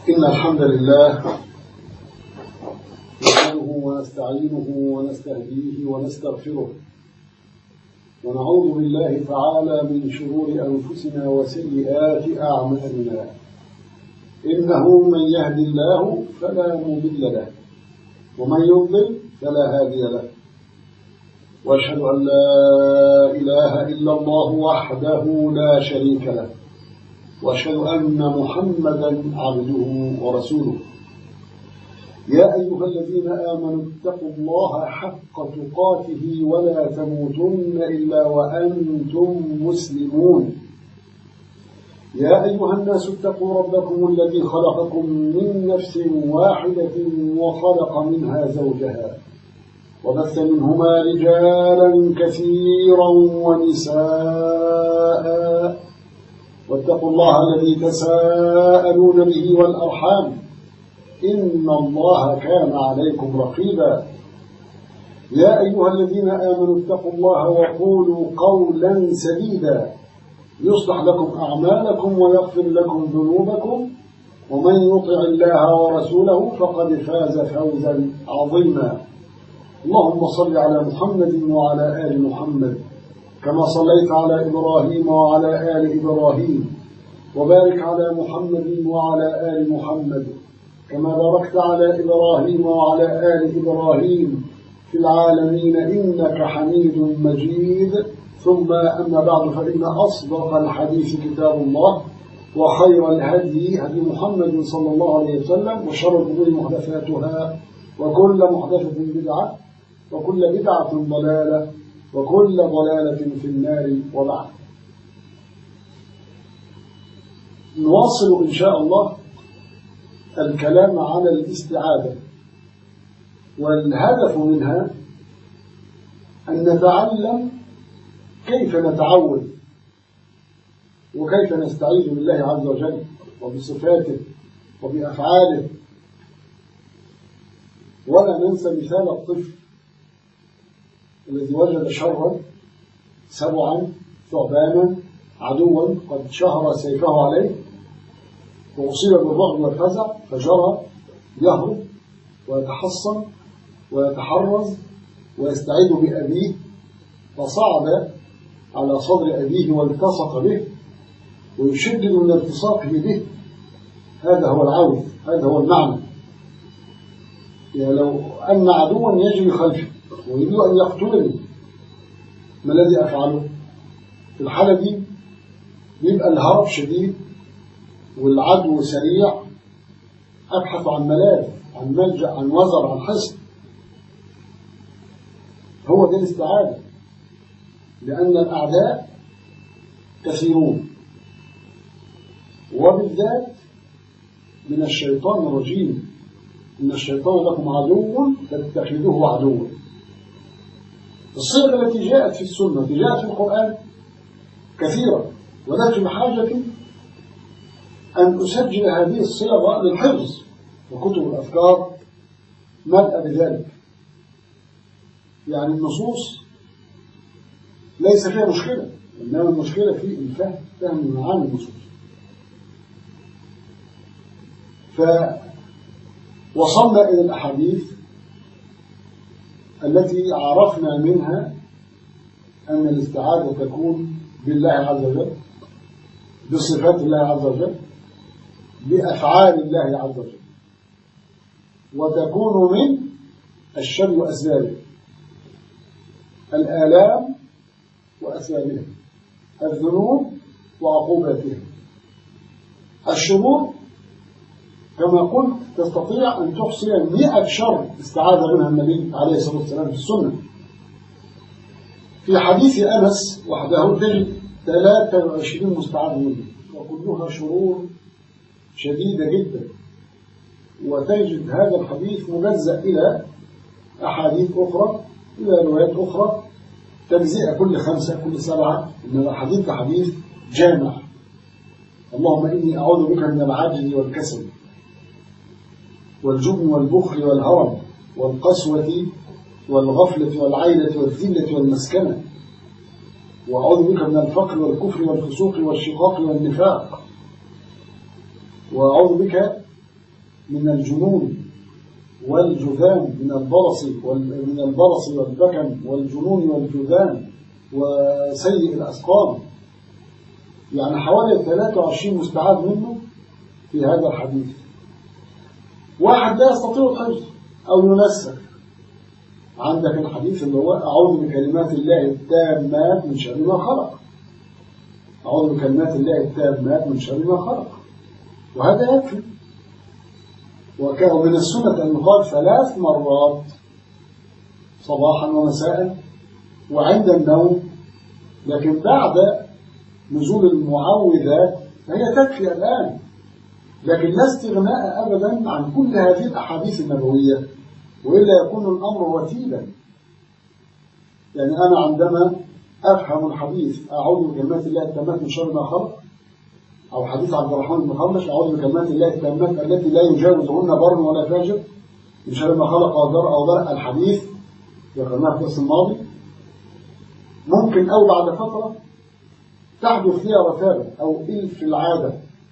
إن الحمد لله نحمده ونستعينه ونستهديه ونستغفره ونعوذ بالله تعالى من شرور أنفسنا وسيئات أعمالنا إنه من يهدي الله فلا مضل له ومن يضلل فلا هادي له واشهد أن لا إله إلا الله وحده لا شريك له واشهد أن محمدا عبده ورسوله يا أيها الذين آمنوا اتقوا الله حق تقاته ولا تموتن إلا وأنتم مسلمون يا أيها الناس اتقوا ربكم الذي خلقكم من نفس واحدة وخلق منها زوجها وبث منهما رجالا كثيرا ونساء واتقوا الله الذي تساءلون به والأرحام إن الله كان عليكم رقيبا يا أيها الذين آمنوا اتقوا الله وقولوا قولا سديدا يصلح لكم أعمالكم ويغفر لكم ذنوبكم ومن يطع الله ورسوله فقد فاز فوزا عظيما اللهم صل على محمد وعلى آل محمد كما صليت على إبراهيم وعلى آل إبراهيم وبارك على محمد وعلى آل محمد كما باركت على إبراهيم وعلى آل إبراهيم في العالمين إنك حميد مجيد ثم أما بعد فإن أصدق الحديث كتاب الله وخير الهدي هدي محمد صلى الله عليه وسلم وشر الأمور محدثاتها وكل محدثة بدعة وكل بدعة ضلالة وكل ضلالة في النار وبعد نواصل إن شاء الله الكلام على الاستعاذة والهدف منها أن نتعلم كيف نتعود وكيف نستعيذ بالله عز وجل وبصفاته وبأفعاله ولا ننسى مثال الطفل الذي وجد شرا سبعا ثعبانا عدوا قد شهر سيفه عليه وأصيب بالرعب والفزع فجرى يهرب ويتحصن ويتحرز ويستعيد بأبيه فصعد على صدر أبيه والتصق به ويشدد من التصاقه به هذا هو العوث هذا هو المعنى يعني لو أن عدوا يجري خلفي ويريد أن يقتلني ما الذي أفعله في الحالة دي بيبقى الهرب شديد والعدو سريع أبحث عن ملاذ عن ملجأ عن وزر عن حصن هو ده الاستعادة لأن الأعداء كثيرون وبالذات من الشيطان الرجيم إن الشيطان لكم عدو فاتخذوه عدوا الصيغ التي جاءت في السنة جاءت في القرآن كثيرة ولكن بحاجة أن أسجل هذه الصيغ للحفظ وكتب الأفكار ملأ بذلك يعني النصوص ليس فيها مشكلة إنما المشكلة في الفهم فهم معاني النصوص فوصلنا إلى الأحاديث التي عرفنا منها أن الاستعاذة تكون بالله عز وجل بصفات الله عز وجل بأفعال الله عز وجل وتكون من الشر وأسبابه الآلام وأسبابها الذنوب وعقوباتها الشرور كما قلت تستطيع أن تحصي مئة شر استعاذ منها النبي عليه الصلاة والسلام في السنة في حديث أنس وحده تجد 23 مستعاذ منه وكلها شرور شديدة جدا وتجد هذا الحديث مجزأ إلى أحاديث أخرى إلى روايات أخرى تجزئة كل خمسة كل سبعة إنما الحديث حديث جامع اللهم إني أعوذ بك من العجز والكسل والجبن والبخل والهرم والقسوة والغفلة والعيلة والذلة والمسكنة وأعوذ بك من الفقر والكفر والفسوق والشقاق والنفاق وأعوذ بك من الجنون والجذام من البرص من البرص والبكم والجنون والجذام وسيء الأسقام يعني حوالي 23 مستعاد منه في هذا الحديث واحد لا يستطيع الحفظ أو ينسك عندك الحديث اللي هو أعوذ بكلمات الله التامات من شر ما خلق أعوذ بكلمات الله التامات من شر ما خلق وهذا يكفي وكان من السنة أن يقال ثلاث مرات صباحا ومساء وعند النوم لكن بعد نزول المعوذات فهي تكفي الآن لكن لا استغناء أبدا عن كل هذه الأحاديث النبوية وإلا يكون الأمر وتيلا يعني أنا عندما أفهم الحديث أعوذ بكلمات الله التامات من شر ما خلق أو حديث عبد الرحمن بن خمش أعوذ بكلمات الله التامات التي لا يجاوزهن بر ولا فاجر من شر ما خلق أو ذر أو ذر الحديث ذكرناه في الدرس الماضي ممكن أو بعد فترة تحدث فيها رتابة أو إل في العادة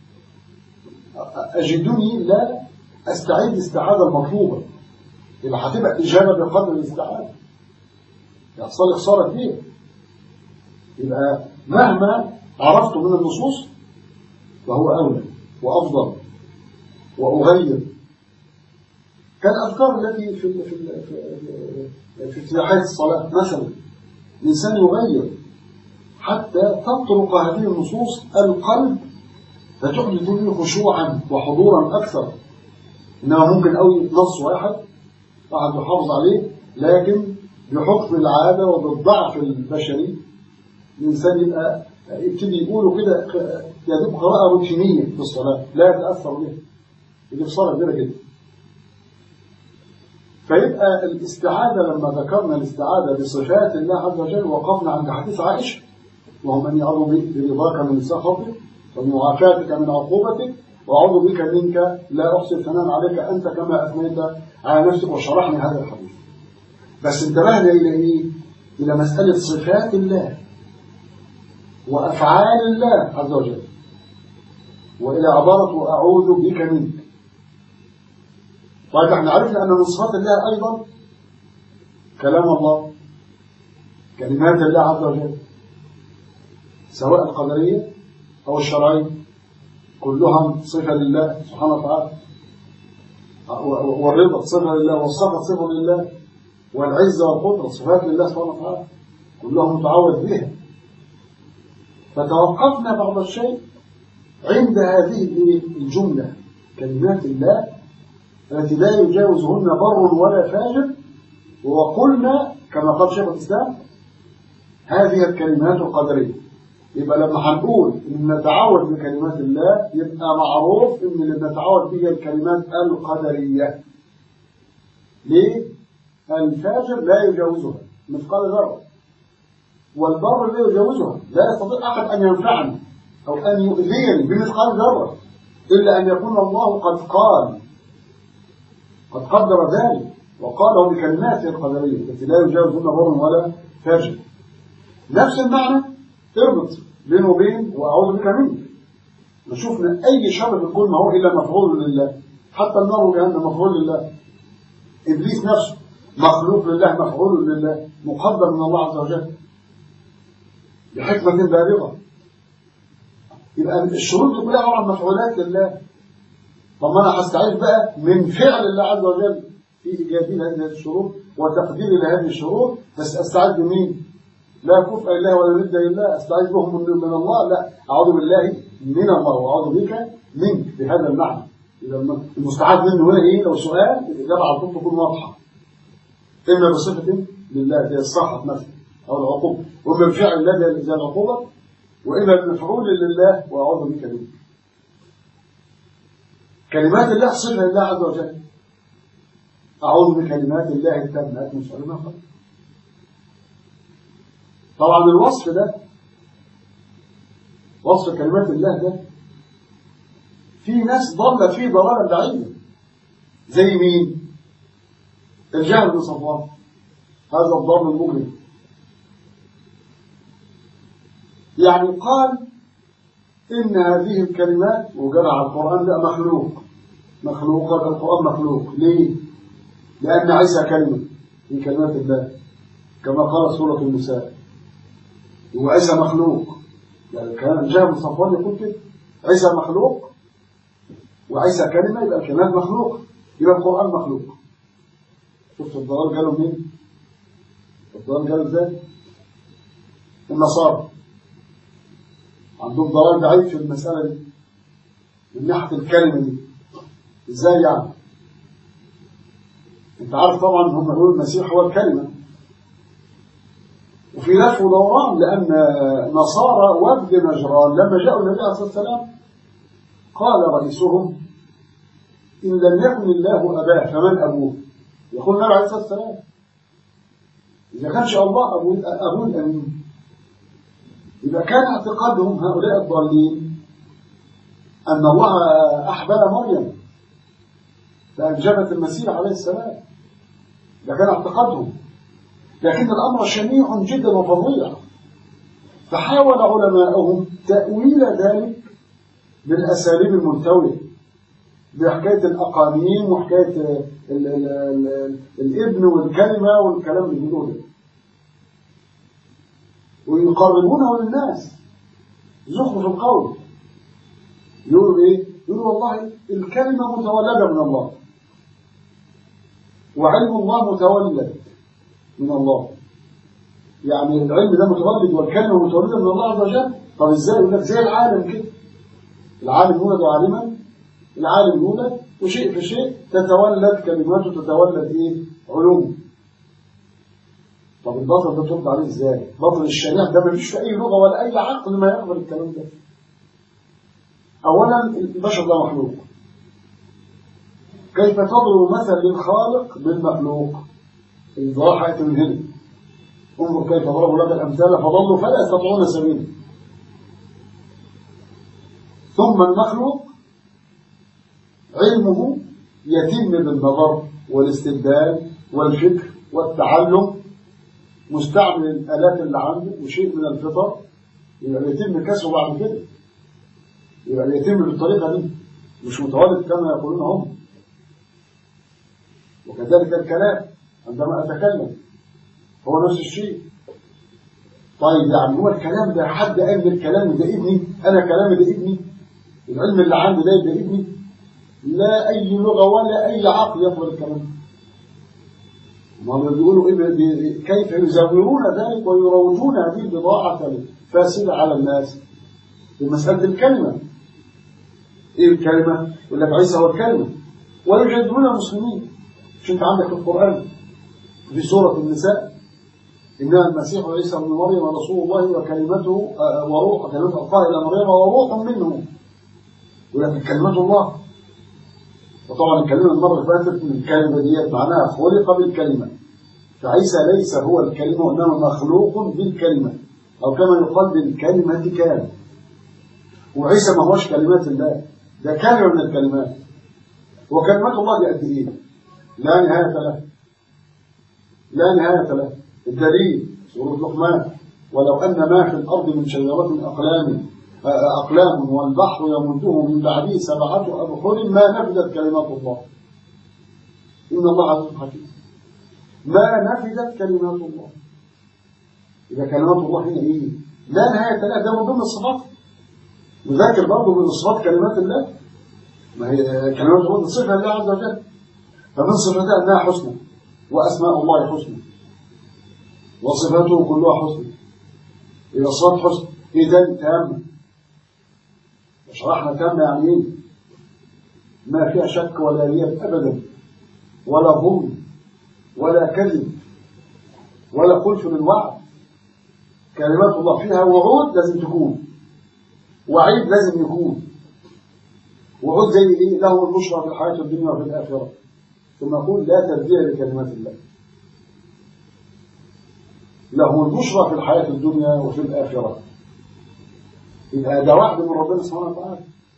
أجدني لا أستعيد الاستعادة المطلوبة يبقى هتبقى إجابة بقدر الاستعادة يحصل لي خسارة كبيرة يبقى مهما عرفت من النصوص فهو أولى وأفضل وأغير كالأذكار التي في في في في افتتاحية الصلاة مثلا الإنسان يغير حتى تطرق هذه النصوص القلب فتحدث به خشوعا وحضورا أكثر إنما ممكن قوي نص واحد واحد يحافظ عليه لكن بحكم العادة وبالضعف البشري الإنسان يبقى يبتدي يقولوا كده يا دوب قراءة روتينية في الصلاة لا يتأثر بها يجي بصلاة كبيرة جدا فيبقى الاستعادة لما ذكرنا الاستعادة بصفات الله عز وجل وقفنا عند حديث عائشة وهم أن يعوذ برضاك من سخطك ومعافاتك من عقوبتك وأعوذ بك منك لا أحصي الثناء عليك أنت كما أثنيت على نفسك وشرحنا هذا الحديث بس انتبهنا إلى إيه؟ إلى مسألة صفات الله وأفعال الله عز وجل وإلى عبارة أعوذ بك منك طيب احنا عرفنا أن من صفات الله أيضا كلام الله كلمات الله عز وجل سواء القدرية أو الشرعية كلها صفة لله سبحانه وتعالى والرضا صفة لله والسخط صفة لله والعزة والقدرة صفات لله سبحانه وتعالى كلها متعود بها فتوقفنا بعض الشيء عند هذه الجملة كلمات الله التي لا يجاوزهن بر ولا فاجر وقلنا كما قال شيخ الإسلام هذه الكلمات القدرية يبقى لما هنقول إن نتعود بكلمات الله يبقى معروف إن اللي نتعود بها الكلمات القدرية ليه؟ الفاجر لا يجاوزها مثقال ذرة والبر لا يجاوزها لا يستطيع أحد أن ينفعني أو أن يؤذيني بمثقال ذرة إلا أن يكون الله قد قال قد قدر ذلك وقاله بكلماته القدرية التي لا يجاوزهن بر ولا فاجر نفس المعنى اربط بينه وبين وأعوذ بك منك نشوفنا أي شر بيكون ما هو إلا مفعول لله حتى النار وجهنم مفعول لله إبليس نفسه مخلوق لله مفعول لله مقدر من الله عز وجل بحكمة بالغة يبقى الشروط دي كلها عبارة عن مفعولات لله طب ما انا هستعيد بقى من فعل الله عز وجل في ايجابي هذه الشروط وتقدير لهذه الشروط بس استعيد بمين؟ لا كفء لله ولا ند لله استعيذ بهم من, من الله لا اعوذ بالله من الله واعوذ بك منك بهذا المعنى اذا المستعاذ منه هنا ايه لو سؤال الاجابه على طول تكون واضحه اما بصفه لله زي الصحه مثلا او العقوبه واما بفعل الله زي العقوبه واما بمفعول لله واعوذ بك منك كلمات الله صفه لله عز وجل اعوذ بكلمات الله التامات من شر ما خلق طبعا الوصف ده وصف كلمات الله ده في ناس ضل فيه ضلالا بعيدا زي مين الجهل بن صفوان هذا الضال المجرم يعني قال إن هذه الكلمات وجرى على القرآن ده مخلوق مخلوق قال القرآن مخلوق ليه؟ لأن عيسى كلمة من كلمات الله كما قال سورة النساء وعيسى مخلوق يعني كان جاء من صفوان يقول كده عيسى مخلوق وعيسى كلمة يبقى الكلمات مخلوق يبقى القرآن مخلوق شفت الضلال قالوا مين؟ الضلال قالوا ازاي؟ النصارى عندهم ضلال بعيد في المسألة دي من ناحية الكلمة دي ازاي يعني؟ انت عارف طبعا هم يقولوا المسيح هو الكلمة وفي لف ودوران لأن نصارى وفد نجران لما جاءوا النبي عليه الصلاة والسلام قال رئيسهم إن لم يكن الله أباه فمن أبوه يقول النبي عليه الصلاة والسلام إذا كانش الله أبوه أبوه الأمين إذا كان اعتقادهم هؤلاء الضالين أن الله أحبل مريم فأنجبت المسيح عليه السلام ده كان اعتقادهم لكن الأمر شنيع جدا وفظيع فحاول علماءهم تأويل ذلك بالأساليب الملتوية بحكاية الأقانيم وحكاية ال ال ال الابن والكلمة والكلام اللي بيقولوه ده ويقربونه للناس زخرف القول يقولوا ايه؟ يقولوا والله الكلمة متولدة من الله وعلم الله متولد من الله يعني العلم ده متولد والكلمة متولدة من الله عز وجل طب ازاي يقول لك زي العالم كده العالم يولد عالما العالم يولد وشيء في شيء تتولد كلماته تتولد ايه علوم طب الباطل ده ترد عليه ازاي باطل الشريعة ده ما فيش في اي لغة ولا اي عقل ما يقبل الكلام ده اولا البشر ده مخلوق كيف تضرب مثل للخالق بالمخلوق الظاهر حيث من هنا انظر كيف ضربوا لك الامثال فضلوا فلا يستطيعون سبيلا ثم المخلوق علمه يتم بالنظر والاستدلال والفكر والتعلم مستعمل الآلات اللي عنده وشيء من الفطر يبقى يتم كسره بعد كده يبقى يتم بالطريقة دي مش متولد كما يقولون هم وكذلك الكلام عندما أتكلم هو نفس الشيء طيب يعني هو الكلام ده حد قال لي الكلام ده ابني أنا كلامي ده ابني العلم اللي عندي ده ده ابني لا أي لغة ولا أي عقل يقبل الكلام ما هم بيقولوا إيه كيف يزورون ذلك ويروجون هذه البضاعة الفاسدة على الناس بمسألة الكلمة إيه الكلمة؟ يقول لك عيسى هو الكلمة ويجدون المسلمين مش أنت عندك في القرآن في سورة النساء إنها المسيح عيسى ابن مريم رسول الله وكلمته وروح كلمته ألقاها إلى مريم وروح منه يقول لك كلمة الله وطبعا الكلمة المرة اللي فاتت من الكلمة ديت معناها خلق بالكلمة فعيسى ليس هو الكلمة وإنما مخلوق بالكلمة أو كما يقال بالكلمة كان وعيسى ما هوش كلمات الله ده كلمة من الكلمات وكلمات الله دي قد إيه؟ لا نهاية له لا نهاية له الدليل سورة لقمان ولو أن ما في الأرض من شجرة أقلام أقلام والبحر يمده من بعده سبعة أبحر ما نفذت كلمات الله إن الله عزيز حكيم ما نفذت كلمات الله إذا كلمات الله هنا إيه لا نهاية لها ده من ضمن الصفات وذاكر برضه من صفات كلمات الله ما هي كلمات الله صفة لله عز وجل فمن صفتها أنها حسنى وأسماء الله حسنى وصفاته كلها حسنى إذا صفات حسنى إيه تاني تامة شرحنا تامة يعني إيه ما فيها شك ولا ريب أبدا ولا ظلم ولا كذب ولا خلف للوعد كلمات الله فيها وعود لازم تكون وعيد لازم يكون وعود زي ايه له البشرى في الحياة الدنيا وفي الآخرة ثم يقول لا تبديل لكلمات الله له البشرى في الحياة الدنيا وفي الآخرة يبقى ده وعد من ربنا سبحانه وتعالى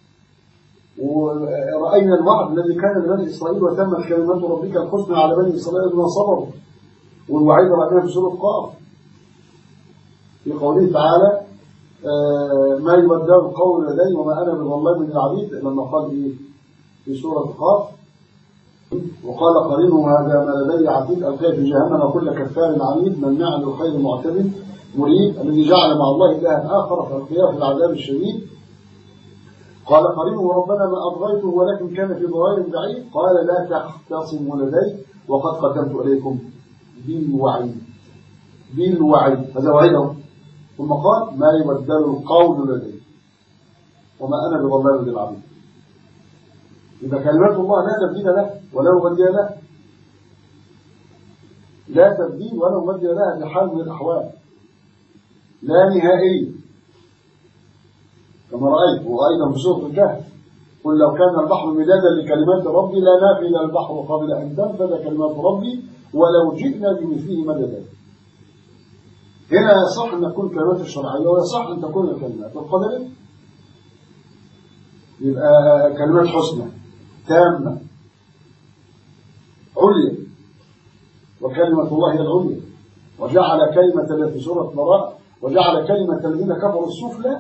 ورأينا الوعد الذي كان لبني إسرائيل وتمت كلمات ربك الحسنى على بني إسرائيل بما صبروا والوعيد رأيناه في سورة قاف في قوله تعالى آه ما يبدل القول لدي وما أنا بظلام للعبيد لما قال إيه في سورة قاف وقال قرينه هذا ما لدي عتيد ألقي في جهنم كل كفار عنيد مناع للخير معتد مريد الذي جعل مع الله إلها آخر فألقياه في العذاب الشديد قال قرينه ربنا ما أضغيته ولكن كان في ضلال بعيد قال لا تختصموا لدي وقد قدمت إليكم بالوعيد بالوعيد هذا وعيده ثم قال ما يبدل القول لدي وما أنا بضلال للعبيد إذا كلمات الله لا تبديل له ولا مبدل له لا تبديل ولا مبدل لها في حال من الأحوال لا نهائي كما رأيت وأيضا في سورة الكهف قل لو كان البحر مدادا لكلمات ربي لا نافذ البحر قبل أن تنفذ كلمات ربي ولو جئنا بمثله مددا هنا يصح أن تكون الكلمات الشرعية ويصح أن تكون الكلمات القدرية يبقى كلمات حسنى تامة عليا وكلمة الله هي العليا وجعل كلمة في سورة براء وجعل كلمة الذين كفروا السفلى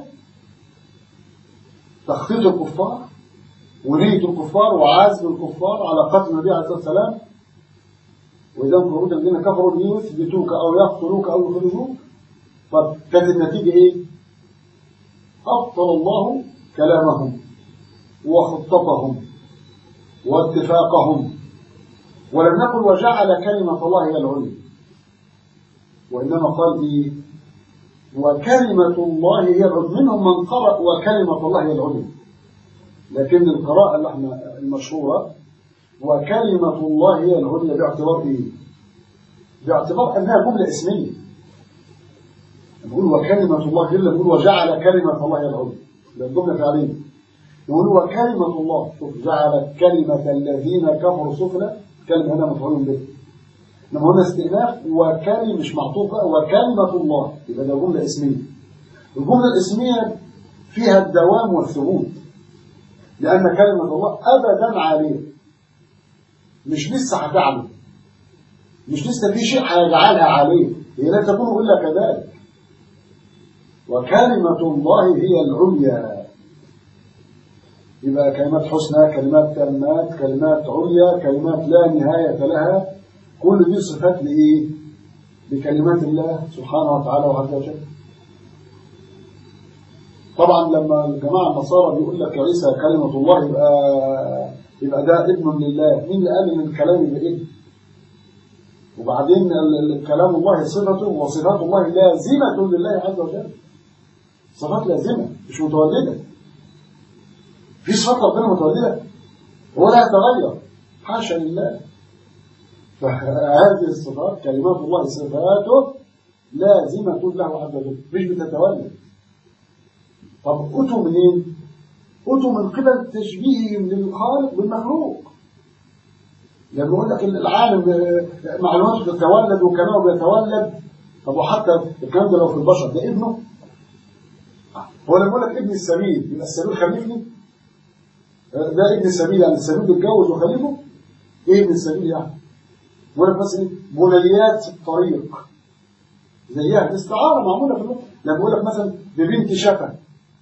تخطيط الكفار ونية الكفار وعزم الكفار على قتل النبي عليه الصلاة والسلام وإذا انفرود الذين كفروا ليثبتوك أو يقتلوك أو يخرجوك طب كانت النتيجة إيه؟ أبطل الله كلامهم وخطتهم واتفاقهم ولم نقل وجعل كلمة الله هي العليا وإنما قال إيه وكلمة الله هي العليا منهم من قرأ وكلمة الله هي العليا لكن القراءة اللي احنا المشهورة وكلمة الله هي العليا باعتبار إيه باعتبار أنها جملة اسمية نقول وكلمة الله جل نقول وجعل كلمة الله هي العليا ده الجملة فعلية يقول وكلمة الله شوف جعل كلمة الذين كفروا سفلى كلمة هنا مفعول به انما هنا استئناف وكلمة مش معطوفة وكلمة الله يبقى ده جملة اسمية الجملة الاسمية فيها الدوام والثبوت لأن كلمة الله أبدا عليه مش لسه هتعمل مش لسه في شيء هيجعلها عليه هي لا تكون إلا كذلك وكلمة الله هي العليا يبقى كلمات حسنى كلمات تامات كلمات عليا كلمات لا نهاية لها كل دي صفات لإيه لكلمات الله سبحانه وتعالى وعز وجل طبعا لما الجماعة النصارى بيقول لك عيسى كلمة الله يبقى يبقى ده ابن لله مين اللي قال ان الكلام يبقى ابن وبعدين كلام الله صفته وصفات الله لازمة لله عز وجل صفات لازمة مش متولدة في صفات ربنا متولدة ولا يتغير حاشا لله فهذه الصفات كلمات الله صفاته لازمة له عز وجل مش بتتولد طب أتوا منين؟ أتوا من قبل تشبيههم للخالق بالمخلوق لما يقول لك العالم معلوماته بتتولد وكلامه بيتولد طب وحتى الكلام ده لو في البشر ده ابنه هو لما يقول لك ابن السبيل يبقى السبيل خليفني ده ابن السبيل يعني السبيل بيتجوز وخليفه ايه ابن السبيل يعني يقول لك مثلا بنيات الطريق زيها دي استعاره معموله في اللغه لما يقول لك مثلا ببنت شفا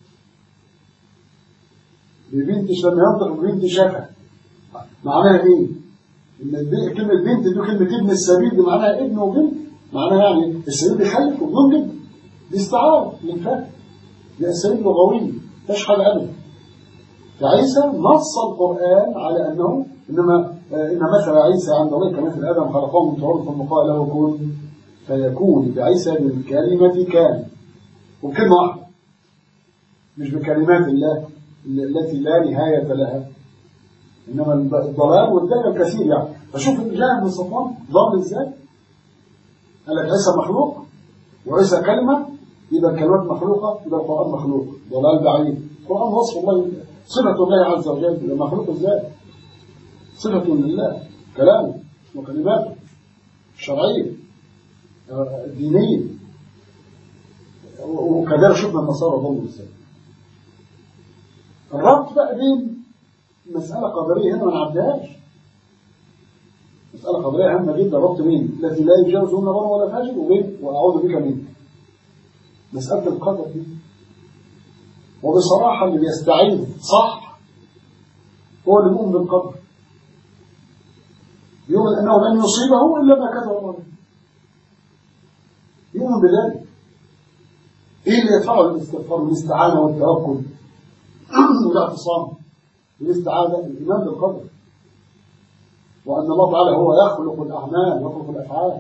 ببنت لما ينطق ببنت شفا معناها ايه؟ ان كلمه بنت دي كلمه ابن السبيل دي معناها ابن وبنت معناها يعني السبيل بيخلف وبدون ابن دي استعاره للفهم دي اساليب لغويه مفيش حاجه ابدا فعيسى نص القران على انه انما ان مثل عيسى عند الله كمثل ادم خلقه من تراب ثم قال له كن فيكون بعيسى بالكلمه كان وبكلمه واحده مش بكلمات الله التي لا نهاية لها إنما الضلال والدلال كثير يعني فشوف جاء من صفوان ضل إزاي قال لك عيسى مخلوق وعيسى كلمة إذا الكلمات مخلوقة إذا القرآن مخلوق ضلال بعيد القرآن وصف الله صفة الله عز وجل مخلوق إزاي صفة لله كلامه وكلماته الشرعية الدينية وكذلك شفنا النصارى ضلوا إزاي الربط بقى بين مسألة قدرية هنا ما نعدهاش مسألة قدرية هامة جدا ربط بين التي لا يجاوز هنا بر ولا فاجر وبين وأعوذ بك منك مسألة القدر دي وبصراحة اللي بيستعيد صح هو اللي يؤمن بالقدر يؤمن أنه لن يصيبه إلا ما كتب الله له يؤمن بذلك إيه اللي يدفعه الاستغفار والاستعانة والتوكل والاعتصام والاستعاذة الإيمان بالقدر وأن الله تعالى هو يخلق الأعمال يخلق الأفعال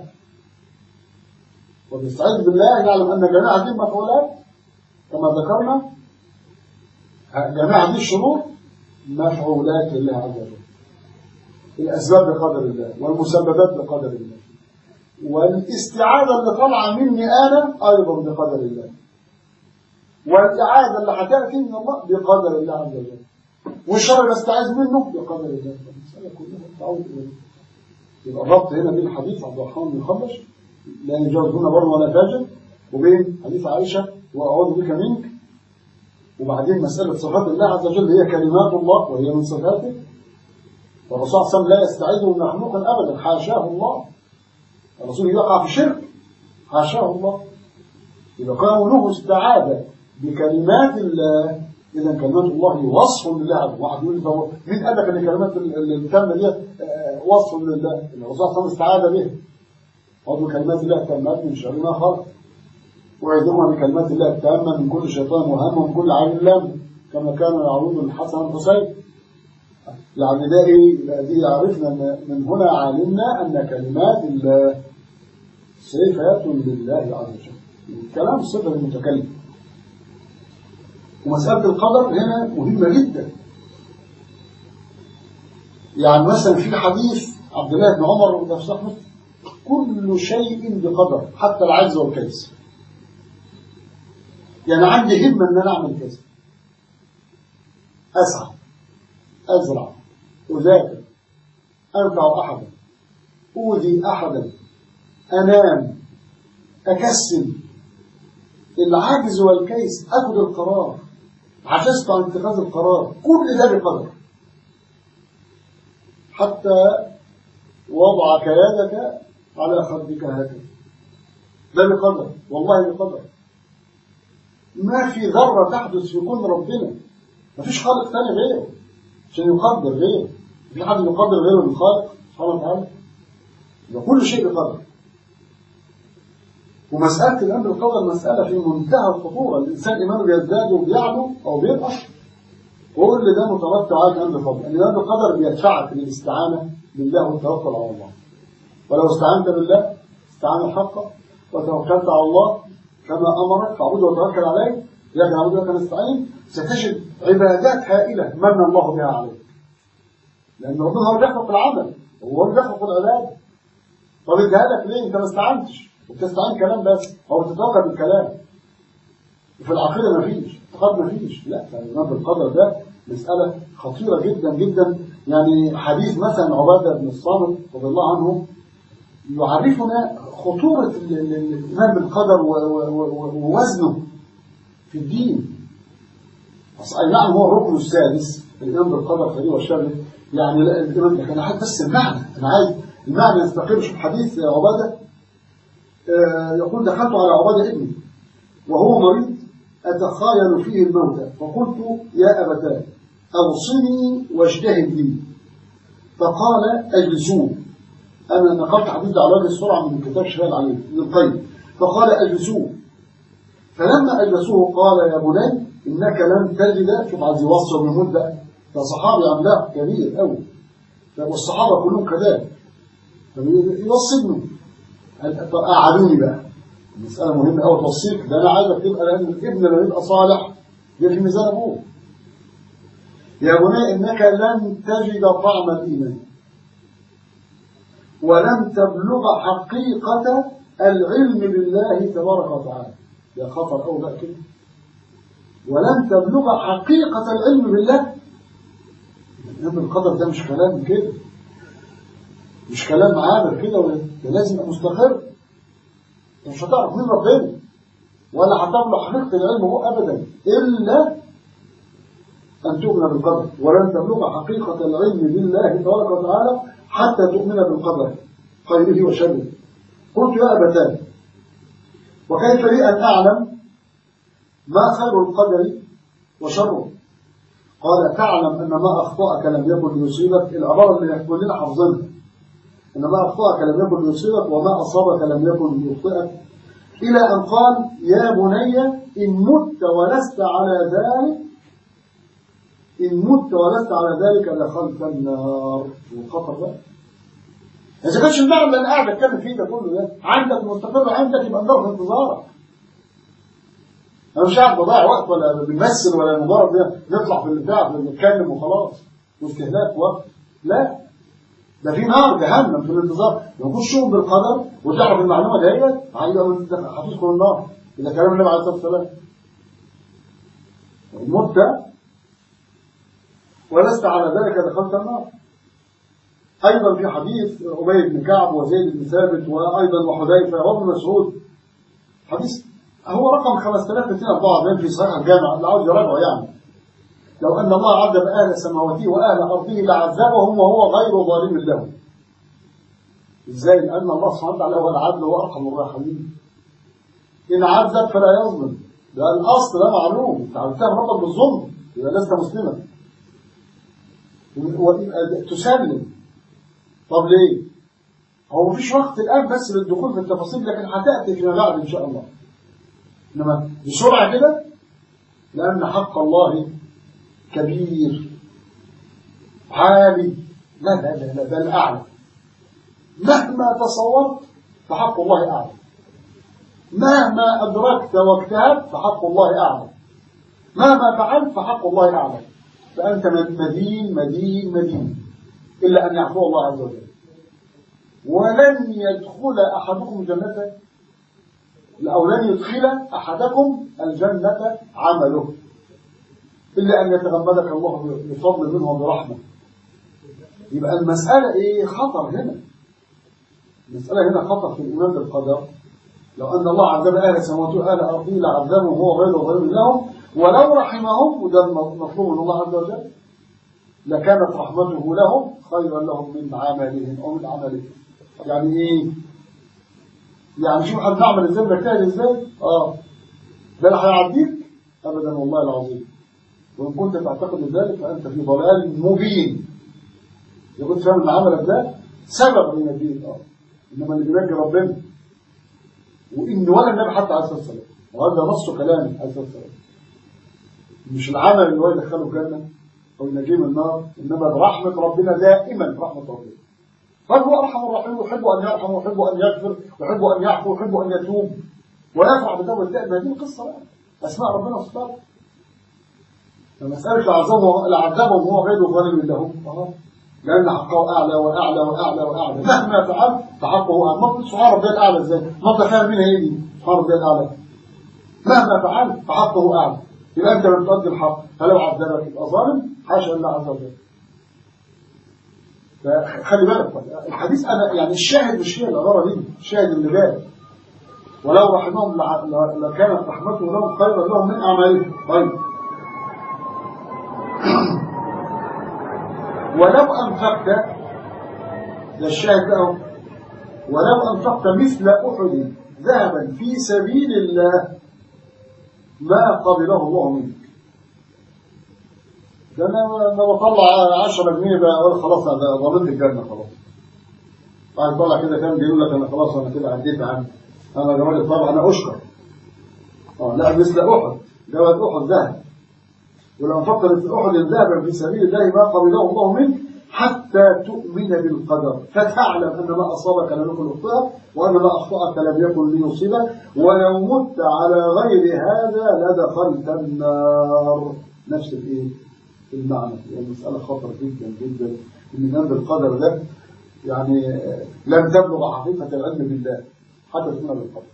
وبيستعيذ بالله يعلم أن جميع هذه المفعولات كما ذكرنا جميع هذه الشروط مفعولات لله عز وجل الأسباب بقدر الله والمسببات بقدر الله والاستعاذة اللي طالعة مني أنا أيضا بقدر الله والإعادة اللي هتأتي من الله بقدر الله عز وجل والشر اللي استعاذ منه بقدر الله المسألة كلها تعود إليه يبقى الربط هنا بين حديث عبد الرحمن بن خبش لا يجاوزون بر ولا فاجر وبين حديث عائشة وأعوذ بك منك وبعدين مسألة صفات الله عز وجل هي كلمات الله وهي من صفاته والرسول صلى الله عليه وسلم لا يستعيذ من مخلوق أبدا حاشاه الله الرسول يقع في شرك حاشاه الله إذا كان له استعاذة بكلمات الله إذا كلمات الله وصف لله عز وجل واحد يقول له مين قال لك أن كلمات التامة دي وصف لله الرسول صلى الله عليه وسلم استعاذ به قالوا كلمات الله التامات من شر ما خلق وعيدهما بكلمات الله التامة من كل شيطان وهم ومن كل عين لام كما كان يعوذ الحسن والحسين يعني ده ايه دي عرفنا من هنا علمنا ان كلمات الله صفات لله عز وجل الكلام صفه المتكلم ومساله القدر هنا مهمه جدا يعني مثلا في حديث عبد الله بن عمر بن صحبه كل شيء بقدر حتى العجز والكيس يعني عندي همه ان انا اعمل كذا اسعى ازرع أذاكر أنفع أحدا أوذي أحدا أنام أكسل العجز والكيس أخذ القرار عجزت عن اتخاذ القرار كل ده بقدر حتى وضعك يدك على خدك هكذا ده بقدر والله بقدر ما في ذرة تحدث في كون ربنا ما فيش خالق ثاني غيره عشان يقدر غيره في حد يقدر غيره الخالق سبحانه وتعالى يبقى كل شيء بقدر ومسألة الأمر بالقدر مسألة في منتهى الخطورة الإنسان إيمانه بيزداد وبيعلو أو بينقص كل ده مترتب على الأمر بالقدر الإيمان بالقدر بيدفعك للاستعانة بالله والتوكل على الله ولو استعنت بالله استعان الحق وتوكلت على الله كما أمرك فاعبده وتوكل عليه إياك نعبد وإياك نستعين ستجد عبادات هائلة من الله بها عليك لأن ربنا هو اللي يخلق العمل هو اللي يخلق العبادة طب اديها لك ليه؟ أنت ما استعنتش وبتستعين كلام بس أو بتتوكل بالكلام وفي العقيدة ما فيش اعتقاد ما فيش لا فالإيمان بالقدر ده مسألة خطيرة جدا جدا يعني حديث مثلا عبادة بن الصامت رضي الله عنه يعرفنا خطورة الإيمان بالقدر ووزنه في الدين أي نعم هو الركن السادس الإيمان بالقدر خير وشر يعني لا الإيمان لكن أنا بس المعنى أنا عايز المعنى يستقر شوف حديث عبادة آه يقول دخلت على عبادة ابني وهو مريض أتخايل فيه الموت فقلت يا أبتاه أوصني واجتهد لي فقال أجلسوه أنا نقلت حديث على وجه السرعة من كتاب شهاد عليه من القيم فقال أجلسوه فلما أجلسوه قال يا بني إنك لن تجد شوف عايز يوصل بمدة فصحابي عملاق كبير قوي والصحابة كلهم كذلك يوصلني قعدوني بقى المسألة مهمة أوي توصيك ده أنا عايزك تبقى لأن الابن لما يبقى صالح يبقى في ميزان أبوه يا بني إنك لن تجد طعم الإيمان ولن تبلغ حقيقة العلم بالله تبارك وتعالى يا خطر أو بقى كده ولن تبلغ حقيقة العلم بالله العلم القدر ده مش كلام كده مش كلام عابر كده ده لازم يبقى مستقر مش هتعرف مين ربنا ولا هتبلغ حقيقة العلم هو أبدا إلا أن تؤمن بالقدر ولن تبلغ حقيقة العلم بالله تبارك وتعالى حتى تؤمن بالقدر خيره وشره قلت يا أبتان وكيف لي أن أعلم ما خير القدر وشره قال تعلم أن ما أخطأك لم يكن ليصيبك العبارة اللي كلنا حافظينها أن ما أخطأك لم يكن ليصيبك وما أصابك لم يكن ليخطئك إلى أن قال يا بني إن مت ولست على ذلك إن مت ولست على ذلك دخلت النار والخطر بقى إذا كانش المعنى اللي أنا قاعد أتكلم فيه ده كله ده عندك مستقر عندك يبقى النار في انتظارك أنا مش قاعد بضيع وقت ولا بنمثل ولا مجرد نطلع في البتاع بنتكلم وخلاص واستهلاك وقت لا ده في نار جهنم في الانتظار لو كنت شوف بالقدر وتعرف المعلومه ديت هيبقى هتدخل النار اذا كلام النبي عليه الصلاه والسلام مت ولست على ذلك دخلت النار ايضا في حديث ابي بن كعب وزيد بن ثابت وايضا وحذيفه وابن مسعود حديث هو رقم 5244 في صحيح الجامع اللي عاوز يراجعه يعني لو أن الله عذب أهل سماواته وأهل أرضه لعذبهم وهو غير ظالم لهم إزاي؟ لأن الله سبحانه وتعالى هو العدل وأرحم الراحمين إن عذب فلا يظلم ده الأصل ده معلوم أنت عملتها رقم بالظلم يبقى لست مسلما تسلم طب ليه؟ هو مفيش وقت الآن بس للدخول في التفاصيل لكن هتأتي فيما بعد إن شاء الله إنما بسرعة كده لأن حق الله كبير عالي لا لا لا لا ده الأعلى مهما تصورت فحق الله أعلى مهما أدركت واجتهدت فحق الله أعلى مهما فعلت فحق الله أعلى فأنت مدين مدين مدين إلا أن يعفو الله عز وجل ولن يدخل أحدكم جنته أو لن يدخل أحدكم الجنة عمله إلا أن يتغمدك الله بفضل منه وبرحمة يبقى المسألة إيه خطر هنا المسألة هنا خطر في الإيمان بالقدر لو أن الله عذب أهل سماواته وأهل أرضه لعذبهم وهو غير ظالم لهم ولو رحمهم وده مطلوب من الله عز وجل لكانت رحمته لهم خيرا لهم من عملهم أو من عملهم يعني إيه؟ يعني شوف حد نعمل ازاي بنجتهد ازاي؟ اه ده اللي هيعديك ابدا والله العظيم وإن كنت تعتقد ذلك فأنت في ضلال مبين يقول فاهم ان عملك ده سبب من الدين الآخر إنما اللي بينجي ربنا وإن ولا النبي حتى عليه الصلاة والسلام وهذا نص كلامه عليه الصلاة والسلام مش العمل اللي هو يدخله الجنة أو ينجيه من النار إنما برحمة ربنا دائما رحمة ربنا فهو أرحم الراحمين يحب أن يرحم ويحب أن يغفر ويحب أن يعفو ويحب أن يتوب ويفرح بتوبة الله ما دي القصة بقى أسماء ربنا وصفاته فمسألة العذاب العذاب وهو غير ظالم لهم لأن حقه أعلى وأعلى وأعلى وأعلى مهما فعل فحقه أعلى ما سبحان ربي الأعلى إزاي ما تخيل مين هيجي سبحان ربي الأعلى مهما فعل فحقه أعلى يبقى أنت لم تؤدي الحق فلو عذبك يبقى ظالم حاشا الله عز وجل فخلي بالك الحديث أنا يعني الشاهد مش هي العبارة دي الشاهد اللي جاي ولو رحمهم لكانت رحمته لهم خيرا لهم من أعمالهم طيب ولو أنفقت ده الشاهد له ولو أنفقت مثل أحد ذهبا في سبيل الله ما قبله الله منك ده انا لما بطلع 10 جنيه بقى اقول خلاص انا ضمنت الجنه خلاص بعد طلع كده كان بيقول لك انا خلاص انا كده عديت عنه انا راجل طبعا انا اشكر اه لا مثل احد جواد احد ذهب ولو انفقت مثل احد ذهبا في سبيل الله ما قبله الله منك حتى تؤمن بالقدر فتعلم ان ما اصابك لم يكن يخطئك وان ما اخطاك لم يكن ليصيبك ولو مت على غير هذا لدخلت النار نفس الايه المعنى يعني مسألة خطر جدا جدا ان الإيمان بالقدر ده يعني لن تبلغ حقيقة العلم بالله حتى تؤمن بالقدر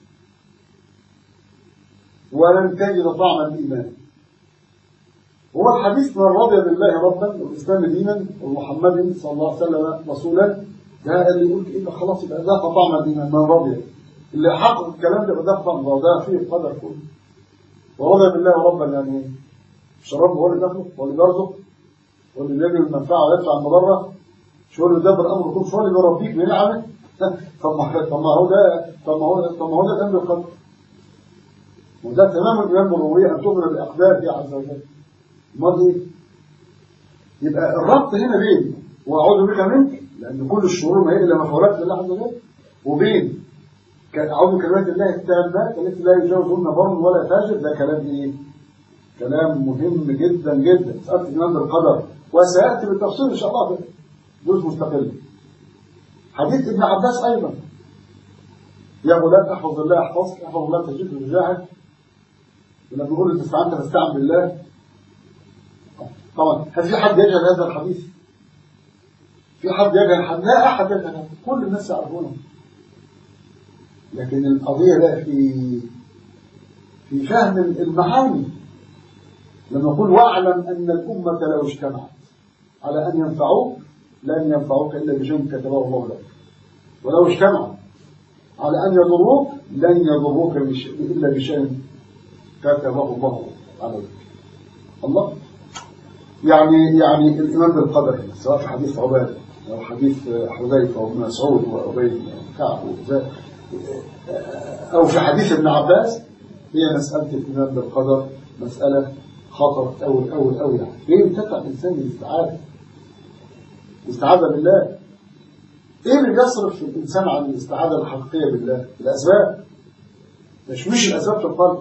ولن تجد طعم الإيمان هو الحديث من رضي بالله ربا والإسلام دينا ومحمد صلى الله عليه وسلم رسولا ده اللي يقول إيه خلاص يبقى ذاق طعم الإيمان من رضي اللي حقق الكلام ده ده طعم وده فيه القدر كله ورضي بالله ربا يعني مش الرب هو اللي بيخلق هو اللي بيرزق هو اللي بيجري المنفعه ويدفع المضره مش هو اللي دبر الامر كله مش هو اللي بيربيك بنعمه طب ما طب ما هو ده طب ما هو طب ما هو ده الامر القدر وده تمام الايمان بالربوبيه ان تؤمن باقداره عز وجل امال ايه؟ يبقى الربط هنا بين واعوذ بك منك لان كل الشرور ما هي الا مخولات لله عز وجل وبين اعوذ بكلمات الله التامات التي لا يجاوزهن بر ولا فاجر ده كلام ايه؟ كلام مهم جدا جدا سألت الإمام بالقدر وسيأتي بالتفصيل إن شاء الله في جزء مستقل حديث ابن عباس أيضا يا غلام احفظ الله احفظك احفظ الله تجد وجاهك لما بيقول انت استعنت فاستعن بالله طبعا هل في حد يجهل هذا الحديث؟ في حد يجهل حد لا احد يجهل كل الناس يعرفونه لكن القضيه لا في في فهم المعاني لما نقول واعلم ان الامه لو اجتمعت على ان ينفعوك لن ينفعوك الا بشيء كتبه الله لك ولو اجتمعوا على ان يضروك لن يضروك الا بشيء كتبه الله عليك الله يعني يعني الايمان بالقدر سواء في حديث عباده او حديث حذيفه وابن مسعود وابي بن كعب او في حديث ابن عباس هي مساله الايمان بالقدر مساله خطر أول أول أول يعني ليه تقع الإنسان بالاستعاذة الاستعاذة بالله إيه اللي بيصرف الإنسان عن الاستعاذة الحقيقية بالله الأسباب مش مش الأسباب في القلب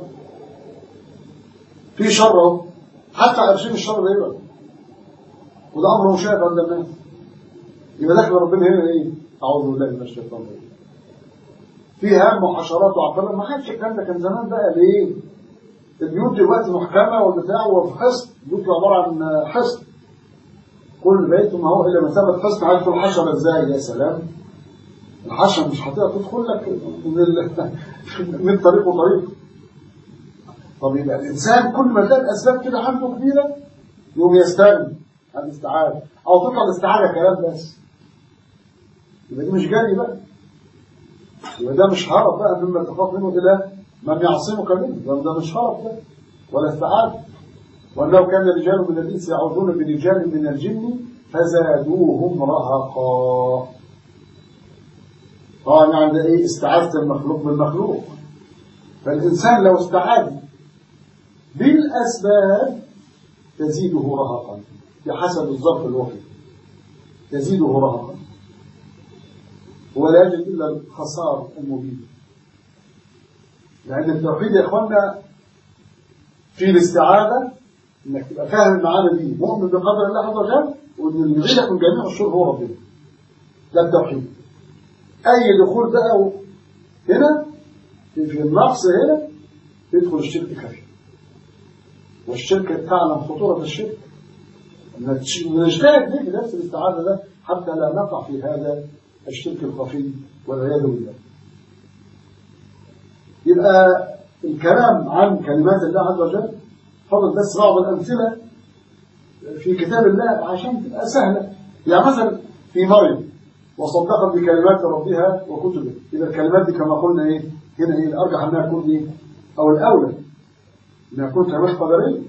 في شر حتى عارفين الشر ده يبقى وده أمر مشاهد عند الناس يبقى داخل ربنا هنا إيه أعوذ بالله من الشيطان الرجيم في هم وحشرات وعقارات ما حدش الكلام ده كان زمان بقى ليه البيوت دلوقتي محكمة والبتاع وفي حصن البيوت عبارة عن حصن كل بيت ما هو إلا مسافة حصن عارف الحشرة إزاي يا سلام الحشرة مش هتقدر تدخل لك من ال... من طريق وطريق طب يبقى الإنسان كل ما تلاقي الأسباب كده عنده كبيرة يقوم يستغني عن الاستعاذة أو تطلع الاستعاذة كلام بس يبقى دي مش جري بقى يبقى ده مش هرب بقى مما تخاف منه إلى من يعصمك منه ده مش هرب ده ولا استعاذ وأنه كان رجال من الإنس يعوذون برجال من الجن فزادوهم رهقا طبعا يعني ده ايه استعاذة المخلوق بالمخلوق فالإنسان لو استعاذ بالأسباب تزيده رهقا بحسب الظرف الوقت تزيده رهقا ولا يجد إلا الخسار المبين لأن التوحيد يا إخوانا في الاستعاذة إنك تبقى فاهم المعاني دي مؤمن بقدر الله عز وجل وإن اللي يغيرك من جميع الشر هو ربنا ده التوحيد أي دخول بقى هنا في النقص هنا يدخل الشرك خفي والشرك تعلم خطورة الشرك نجتهد به بنفس الاستعاذة ده حتى لا نقع في هذا الشرك الخفي والعياذ بالله يبقى الكلام عن كلمات الله عز وجل فضل بس بعض الأمثلة في كتاب الله عشان تبقى سهلة يعني مثلا في مريم وصدقت بكلمات ربها وكتبه إذا الكلمات دي كما قلنا إيه هنا إيه الأرجح أنها تكون إيه أو الأولى أنها تكون كلمات قدرية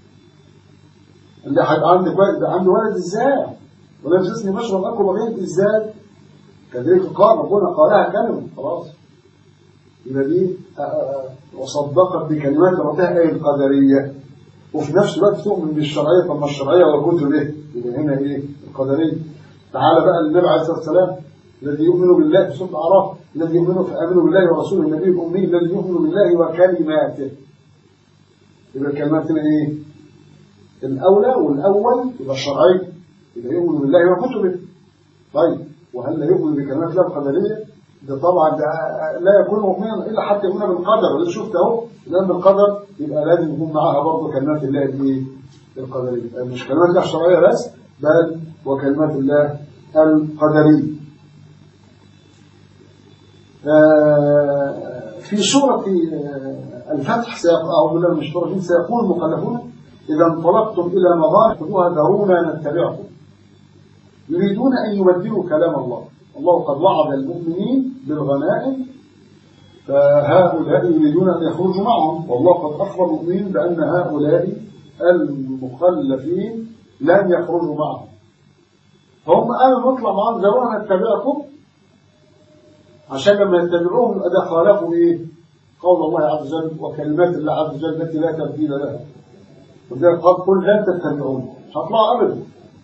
اللي هيبقى عندك ولد عنده ولد إزاي ولا يمسسني بشرب أكل بغيت إزاي كذلك قال ربنا قالها كلمة خلاص يبقى دي وصدقت بكلمات ربها أي القدرية وفي نفس الوقت تؤمن بالشرعية طب ما الشرعية والكتب إيه؟ يبقى هنا إيه؟ القدرية تعالى بقى للنبي عليه الصلاة والسلام الذي يؤمن بالله في سورة الأعراف الذي يؤمن فآمنوا بالله ورسوله النبي الأمي الذي يؤمن بالله وكلماته يبقى الكلمات هنا إيه؟ الأولى والأول يبقى الشرعي يبقى يؤمن بالله وكتبه طيب وهل لا يؤمن بكلمات الله القدرية؟ ده طبعا ده لا يكون مؤمنا الا حتى يؤمن بالقدر وده شفت اهو لان بالقدر يبقى لازم يكون معاها برضه كلمات الله الايه القدريه مش كلمات الله الشرعيه بس بل وكلمات الله القدريه في سورة الفتح أعوذ بالله من الشيطان الرجيم سيقول المخلفون إذا انطلقتم إلى مغارب خذوها ذرونا نتبعكم يريدون أن يبدلوا كلام الله الله قد وعد المؤمنين بالغنائم فهؤلاء يريدون أن يخرجوا معهم والله قد أخبر المؤمنين بأن هؤلاء المخلفين لن يخرجوا معهم فهم قالوا نطلع معهم ذرونا نتبعكم عشان لما يتبعوهم ده خالفوا ايه قول الله عز وجل وكلمات الله عز وجل التي لا تبديل لها وذلك قال قل لن تتبعون مش هطلعوا ابدا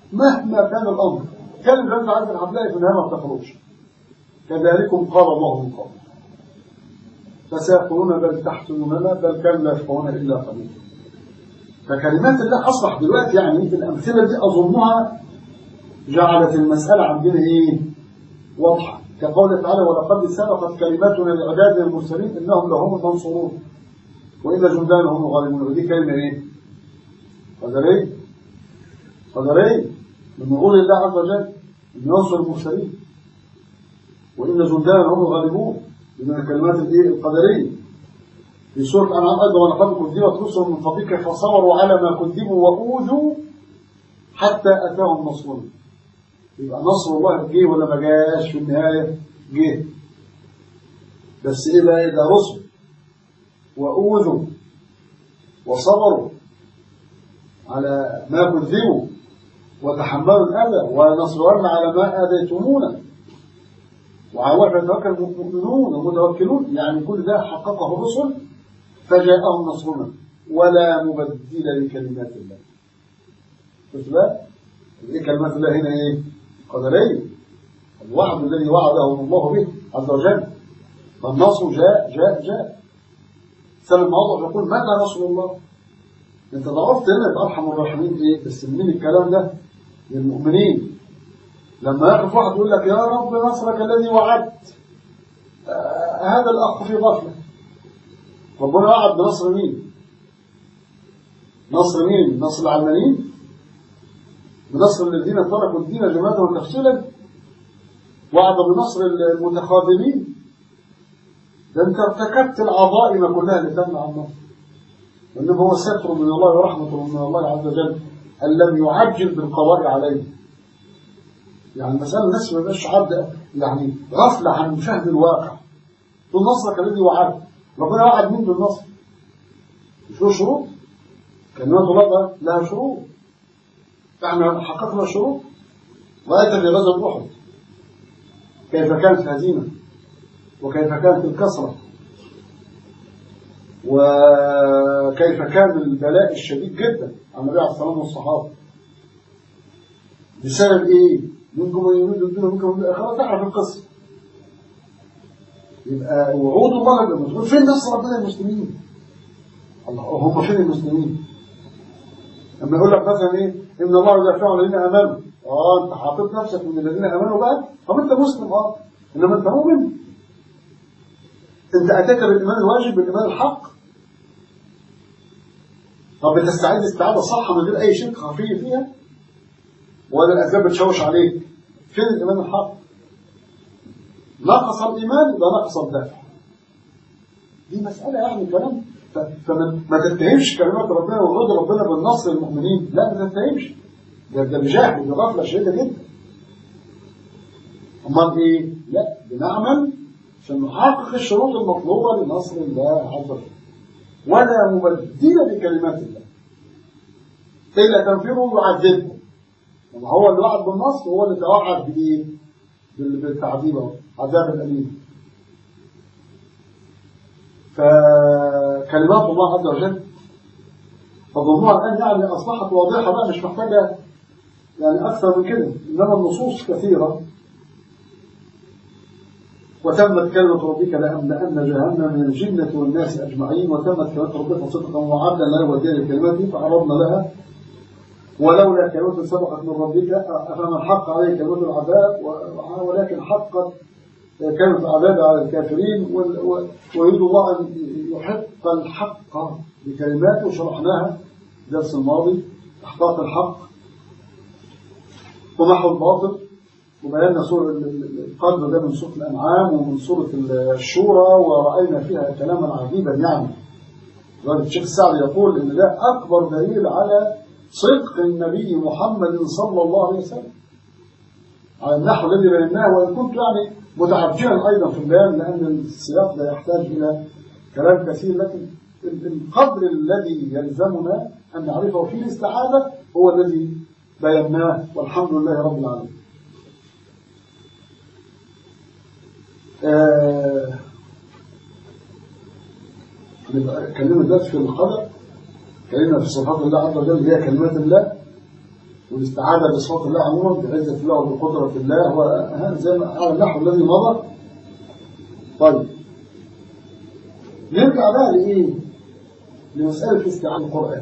مهما كان الأمر كلمة أنت عايز هتلاقي في النهاية ما بتخرجش كذلكم قال الله من قبل فسيقولون بل تحسنوننا بل كانوا لا يفقهون إلا قليلا فكلمات الله أصبح دلوقتي يعني في الأمثلة دي أظنها جعلت المسألة عندنا إيه واضحة كقوله تعالى ولقد سبقت كلماتنا لعبادنا المرسلين إنهم لهم المنصورون وإن جندان هم الغالبون ودي كلمة إيه قدرية قدرية من نقول الله عز وجل إن ينصر المرسلين وإن جندان هم الغالبون من الكلمات الإيه القدرية في سورة الأنعام أيضا ولقد كذبت رسل من قبلك فصبروا على ما كذبوا وأوذوا حتى أتاهم نصرنا يبقى نصر الله جه ولا ما جاش في النهاية جه بس إيه بقى ده رسل وأوذوا وصبروا على ما كذبوا وتحملوا الأذى ونصرون على ما آذيتمونا وعوافة يتوكل المؤمنون والمتوكلون يعني كل ده حققه الرسل فجاءهم نصرنا ولا مبدل لكلمات الله شفت بقى ايه كلمات الله هنا ايه قدريه الوعد الذي وعده الله به عز وجل فالنصر جاء جاء جاء سنة الموضوع يقول متى نصر الله انت ضعفت هنا ارحم الراحمين ايه بس منين الكلام ده للمؤمنين لما يقف واحد يقول لك يا رب نصرك الذي وعدت آه هذا الاخ في غفله ربنا وعد بنصر مين نصر مين نصر العلمانيين بنصر الذين تركوا الدين جماعة وتفصيلا وعد بنصر المتخاذلين ده انت ارتكبت العظائم كلها اللي تمنع النصر وانما هو ستر من الله ورحمة من الله عز وجل ان لم يعجل بالقضاء عليه يعني المسألة الناس ما يبقاش عبد يعني غفلة عن مشاهد الواقع طول نصرك الذي وعد ربنا وعد مين بالنصر مش له شروط كلمات الله لها شروط احنا حققنا الشروط وآتى في غزوة أحد كيف كانت الهزيمة وكيف كانت الكسرة وكيف كان البلاء الشديد جدا على النبي عليه الصلاة والصحابة بسبب ايه؟ منكم من يريد الدنيا منكم من الآخرة تعرف القصة يبقى وعود الله لما تقول فين نصر ربنا المسلمين؟ الله هم فين المسلمين؟ لما يقول لك مثلا ايه؟ ان الله يدافع عن الذين امنوا اه انت حاطط نفسك من الذين امنوا بقى طب انت مسلم اه انما انت مؤمن انت اتاك بالايمان الواجب بالايمان الحق طب بتستعد استعاده صح من غير اي شرك خفي فيها ولا الاسباب بتشوش عليك فين الايمان الحق نقص الايمان يبقى نقص الدافع دي مساله يعني كلام فما تتهمش كلمات ربنا ووعود ربنا بالنصر للمؤمنين لا ما تتهمش ده ده بجهل ده غفله شديده جدا امال ايه لا بنعمل عشان نحقق الشروط المطلوبه لنصر الله عز وجل ولا مبدل لكلمات الله إلا تنفروا يعذبكم وما هو اللي وعد بالنصر هو اللي توعد بايه بالتعذيب عذاب الاليم فكلمات الله عز وجل فظنوها الآن يعني أصبحت واضحة بقى مش محتاجة يعني أكثر من كده إنما النصوص كثيرة وتمت كلمة ربك لأملأن جهنم من الجنة والناس أجمعين وتمت كلمة ربك صدقا وعدلا لا يودي الكلمات دي فعرضنا لها ولولا كلمة سبقت من ربك أفمن حق عليه كلمة العذاب ولكن حقت كانت عذاب على الكافرين ويريد الله أن يحق الحق بكلماته شرحناها الدرس الماضي إحقاق الحق ومحو الباطل وبينا سورة القدر ده من سورة الأنعام ومن سورة الشورى ورأينا فيها كلاما عجيبا يعني الشيخ السعدي يقول إن ده أكبر دليل على صدق النبي محمد صلى الله عليه وسلم على النحو الذي بيناه وإن كنت يعني متعجلا أيضا في البيان لأن السياق لا يحتاج إلى كلام كثير لكن القدر الذي يلزمنا أن نعرفه في الاستعاذة هو الذي بيناه والحمد لله رب العالمين آه كلمة دلوقتي في القدر كلمة في صفات الله عز وجل هي كلمات الله والاستعاذة بصفات الله عموما بعزة الله وبقدرة الله وهذا زي ما على النحو الذي مضى طيب نرجع بقى لإيه؟ لمسألة استعاذة القرآن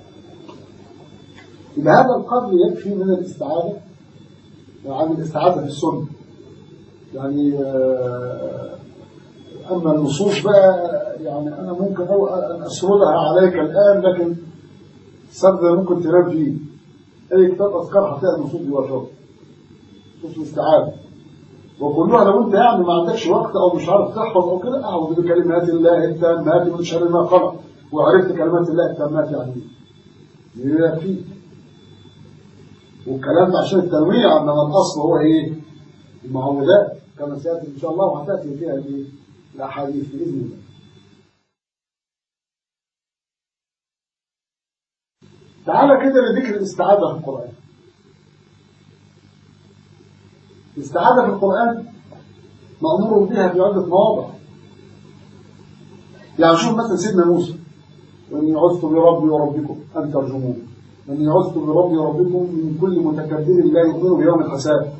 يبقى هذا القدر يكفي من الاستعاذة عن الاستعاذة في السنة يعني آه، أما النصوص بقى يعني أنا ممكن أو أن أسردها عليك الآن لكن سرد ممكن تنام فيه أي كتاب أذكار هتلاقي النصوص دي وشرط نصوص الاستعاذة وكلها لو أنت يعني ما عندكش وقت أو مش عارف تحفظ أو كده أعوذ بكلمات الله التامات من شر ما خلق وعرفت كلمات الله التامات يعني إيه يكفيك والكلام ده عشان التنويع انما الاصل هو ايه المعوذات كما سياتي ان شاء الله وهتاتي فيها الايه الاحاديث باذن الله تعالى كده لذكر الاستعاذه في القران الاستعاذه في القران مامور بها في عده مواضع يعني شوف مثلا سيدنا موسى واني عذت بربي وربكم ان ترجمون أني عذت بربي وربكم من كل متكبر لا يؤمن بيوم الحساب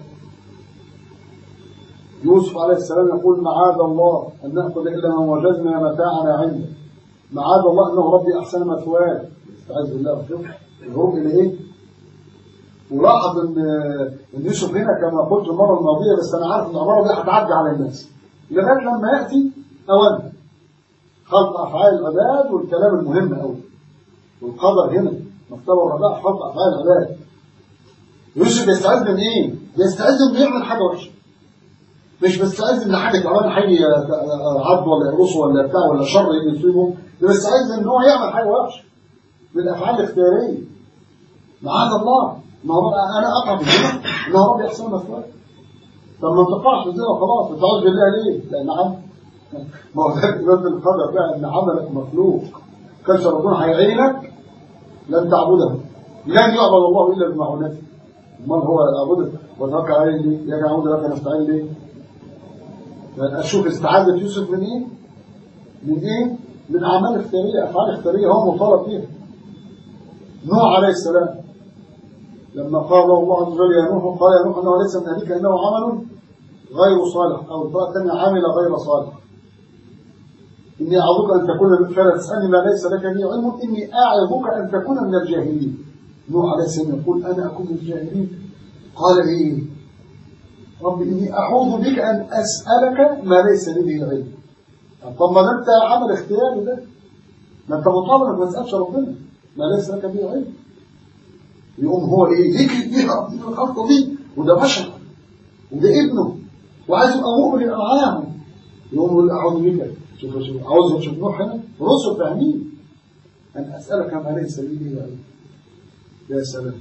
يوسف عليه السلام يقول معاذ الله أن نأخذ إلا من وجدنا متاعنا عنده معاذ الله أنه ربي أحسن مثواي استعاذ بالله وشوف الهروب إلى إيه ولاحظ ان ان يوسف هنا كما قلت المره الماضيه بس انا عارف ان العباره دي هتعدي على الناس لغايه لما ياتي اولا خلق افعال العباد والكلام المهم قوي والقدر هنا مكتب الرجاء خلق افعال العباد يوسف بيستعد من ايه؟ بيستعد انه يعمل حاجه وحشه مش بيستعد ان حد كمان هيجي عض ولا يقرصه ولا بتاع ولا شر يصيبه ده بيستعد ان هو يعمل حاجه وحشه بالافعال الاختياريه معاذ الله ما هو انا اقع في الزنا ان هو ربي احسن مثواي طب ما تقعش في الزنا خلاص تعوذ بالله ليه؟ لان عم ما هو ده الامام القدر بقى ان عملك مخلوق كانش ربنا هيعينك لن تعبده لن يعبد الله الا بمعونته امال هو يعبدك وتوكل عليه ليه؟ يا اعوذ لك نستعين ليه؟ اشوف استعاذه يوسف من ايه؟ من ايه؟ من اعمال اختياريه افعال اختياريه هو مطالب فيها نوح عليه السلام لما قال الله عز وجل يا نوح قال يا نوح انه ليس من اهلك انه عمل غير صالح او القراءه الثانيه عمل غير صالح اني اعظك ان تكون فلا تسالني ما ليس لك به علم اني اعظك ان تكون من الجاهلين نوح عليه السلام يقول انا اكون من الجاهلين قال ايه رب اني اعوذ بك ان اسالك ما ليس لي به علم طب ما ده انت عمل اختياري ده ما انت مطالب انك ما تسالش ربنا ما ليس لك به علم يقوم هو ايه يجري بيها في الخلطه دي وده بشر وده ابنه وعايز يبقى مؤمن يبقى معاهم يقوم يقول اعوذ بك شوف شوف عاوز تشوف نوح هنا رسل فاهمين ان اسالك ما ليس لي به علم يا سلام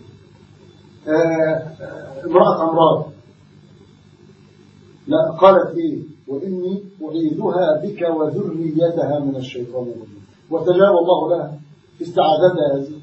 امراه عمران لا قالت ايه واني اعيذها بك وذريتها من الشيطان الرجيم وتجاب الله لها في استعاذتها هذه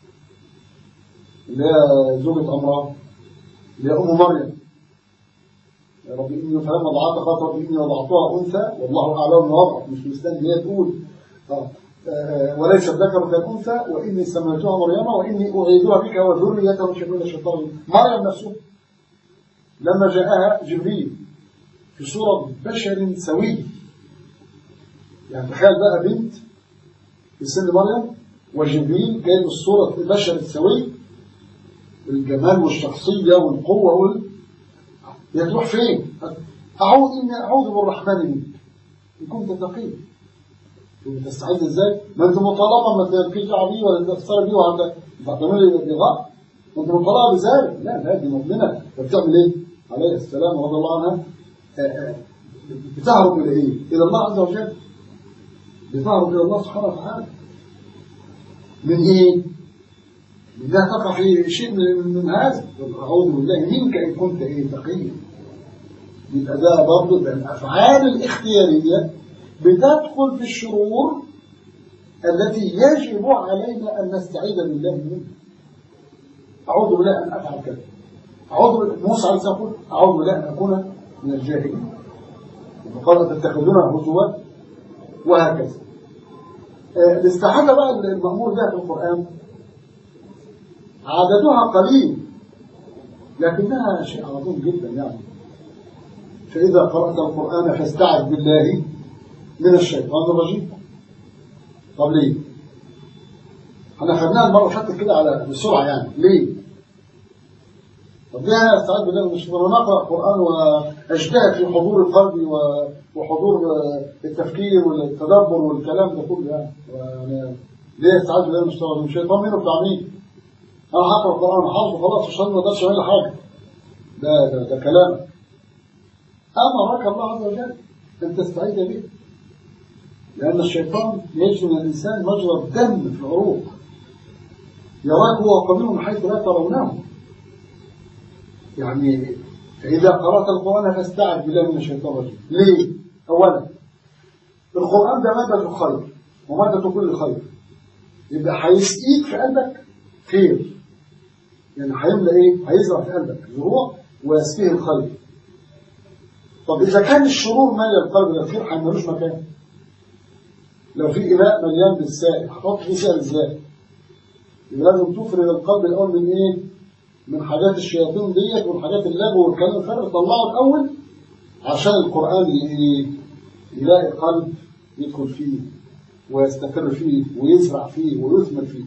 اللي هي زوجة عمران اللي هي أم مريم يا رب إني فلما ضعت قالت رب إني وضعتها أنثى والله أعلم وضعت مش مستني هي تقول آه. آه. وليس الذكر كالأنثى وإني سميتها مريم وإني أعيذها بك وذريتها من شر الشيطان مريم نفسها لما جاءها جبريل في صورة بشر سوي يعني تخيل بقى بنت في سن مريم وجبريل جاي بالصورة البشر السوي الجمال والشخصية والقوة وال... يا تروح فين؟ أعوذ إني أعوذ بالرحمن منك إن كنت تقي تستعيذ إزاي؟ ما أنت مطالبة ما تركيش بيه ولا تخسر بيه وعندك تعمل بغاء أنت مطالبة بذلك لا لا دي مؤمنة فبتعمل إيه؟ عليه السلام رضي الله عنها بتهرب إلى إيه؟ إلى الله عز وجل بتهرب إلى الله سبحانه وتعالى من إيه؟ لا تقع في شيء من, من هذا أعوذ بالله منك إن كنت إيه تقيا يبقى ده برضه ده الأفعال الاختيارية بتدخل في الشرور التي يجب علينا أن نستعيذ بالله منها أعوذ بالله أن أفعل كذا أعوذ بالله موسى عليه السلام يقول أعوذ بالله أن أكون من الجاهلين وقال تتخذونها هزوا وهكذا الاستعاذة بقى المأمور بها في القرآن عددها قليل لكنها شيء عظيم جدا يعني فإذا قرأت القرآن فاستعذ بالله من الشيطان الرجيم طب ليه؟ احنا خدناها المرة اللي فاتت كده على بسرعة يعني ليه؟ طب ليه انا استعذ بالله من الشيطان وانا اقرا القران واجتهد في حضور القلب وحضور التفكير والتدبر والكلام ده كله يعني يعني ليه استعذ بالله من الشيطان؟ الشيطان مين وبتاع مين؟ انا هقرا القران حافظه خلاص الشيطان ما يقدرش يعمل لي حاجه ده ده, ده كلام امرك الله عز وجل ان تستعيذ به لأن الشيطان يجري من الإنسان مجرى الدم في العروق يراك هو قبيل من حيث لا ترونه يعني فإذا قرأت القرآن فاستعذ بالله من الشيطان الرجيم ليه؟ أولا القرآن ده مادة خير ومادة كل خير يبقى هيسقيك في قلبك خير يعني هيملى ايه؟ هيزرع في قلبك زروع ويسقيه الخير طب إذا كان الشرور مالي القلب الخير هيملوش مكان لو في إناء مليان بالسائل هتحط فيه سائل ازاي؟ يبقى لازم تفرغ القلب الأول من إيه؟ من حاجات الشياطين ديت والحاجات اللغو والكلام الفارغ طلعه الأول عشان القرآن إيه؟ يلاقي قلب يدخل فيه ويستقر فيه ويزرع فيه ويثمر فيه.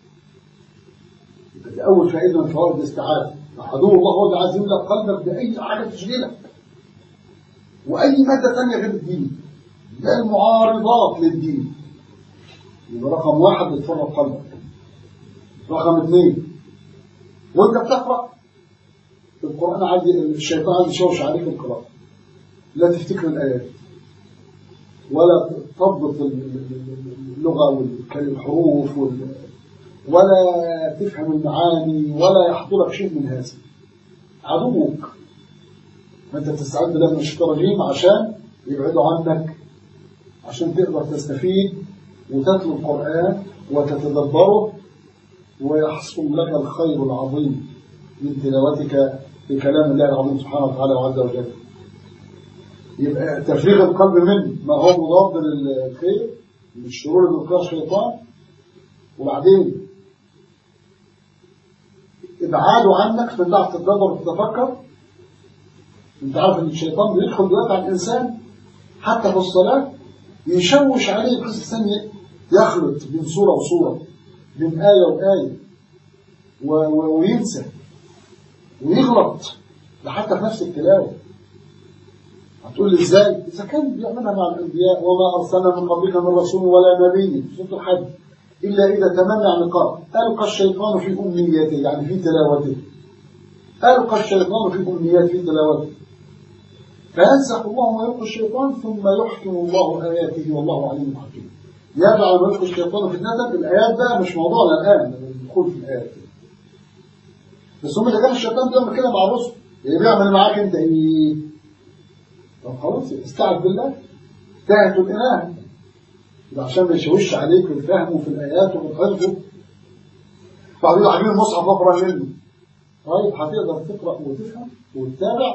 يبقى دي أول فائدة من فوائد الاستعاذة. عدو الله هو اللي عايز يملأ قلبك بأي حاجة تشغلك. وأي مادة ثانية غير الدين. لا المعارضات للدين يبقى رقم واحد بتفرغ قلبك رقم اثنين وانت بتقرا القران عايز الشيطان عايز يشوش عليك القراءه لا تفتكر الايات ولا تضبط اللغه والحروف ولا تفهم المعاني ولا يحضرك شيء من هذا عدوك انت تستعد بالله من الشيطان الرجيم عشان يبعدوا عنك عشان تقدر تستفيد وتتلو القرآن وتتدبره ويحصل لك الخير العظيم من تلاوتك لكلام الله العظيم سبحانه وتعالى وعز وجل يبقى تفريغ القلب منه ما هو مضاد للخير من الشرور اللي بيذكرها الشيطان وبعدين ابعاده عنك في انك تتدبر وتتفكر انت عارف ان الشيطان بيدخل دلوقتي على الانسان حتى في الصلاه يشوش عليه بحيث الإنسان يخلط بين صورة وصورة بين آية وآية وينسى ويغلط ده حتى في نفس التلاوة هتقول لي ازاي؟ إذا كان بيعملها مع الأنبياء وما أرسلنا من قبلك من رسول ولا نبي في سورة الحج إلا إذا تمنى عن قال ألقى الشيطان في أمنيته يعني في تلاوته ألقى الشيطان في أمنيته في تلاوته فينسخ الله ما يلقي الشيطان ثم يحكم الله آياته والله عليم حكيم يجعل ما يلقي الشيطان فتنة الآيات بقى مش موضوعنا الآن الدخول في الآيات بس هم إذا كان الشيطان بيعمل كده مع الرسل اللي بيعمل معاك أنت إيه؟ طب خلاص استعذ بالله تاهت الإله عشان ما يشوش عليك في الفهم وفي الآيات وفي الحفظ بعدين عاملين المصحف أقرأ منه طيب هتقدر تقرأ وتفهم وتتابع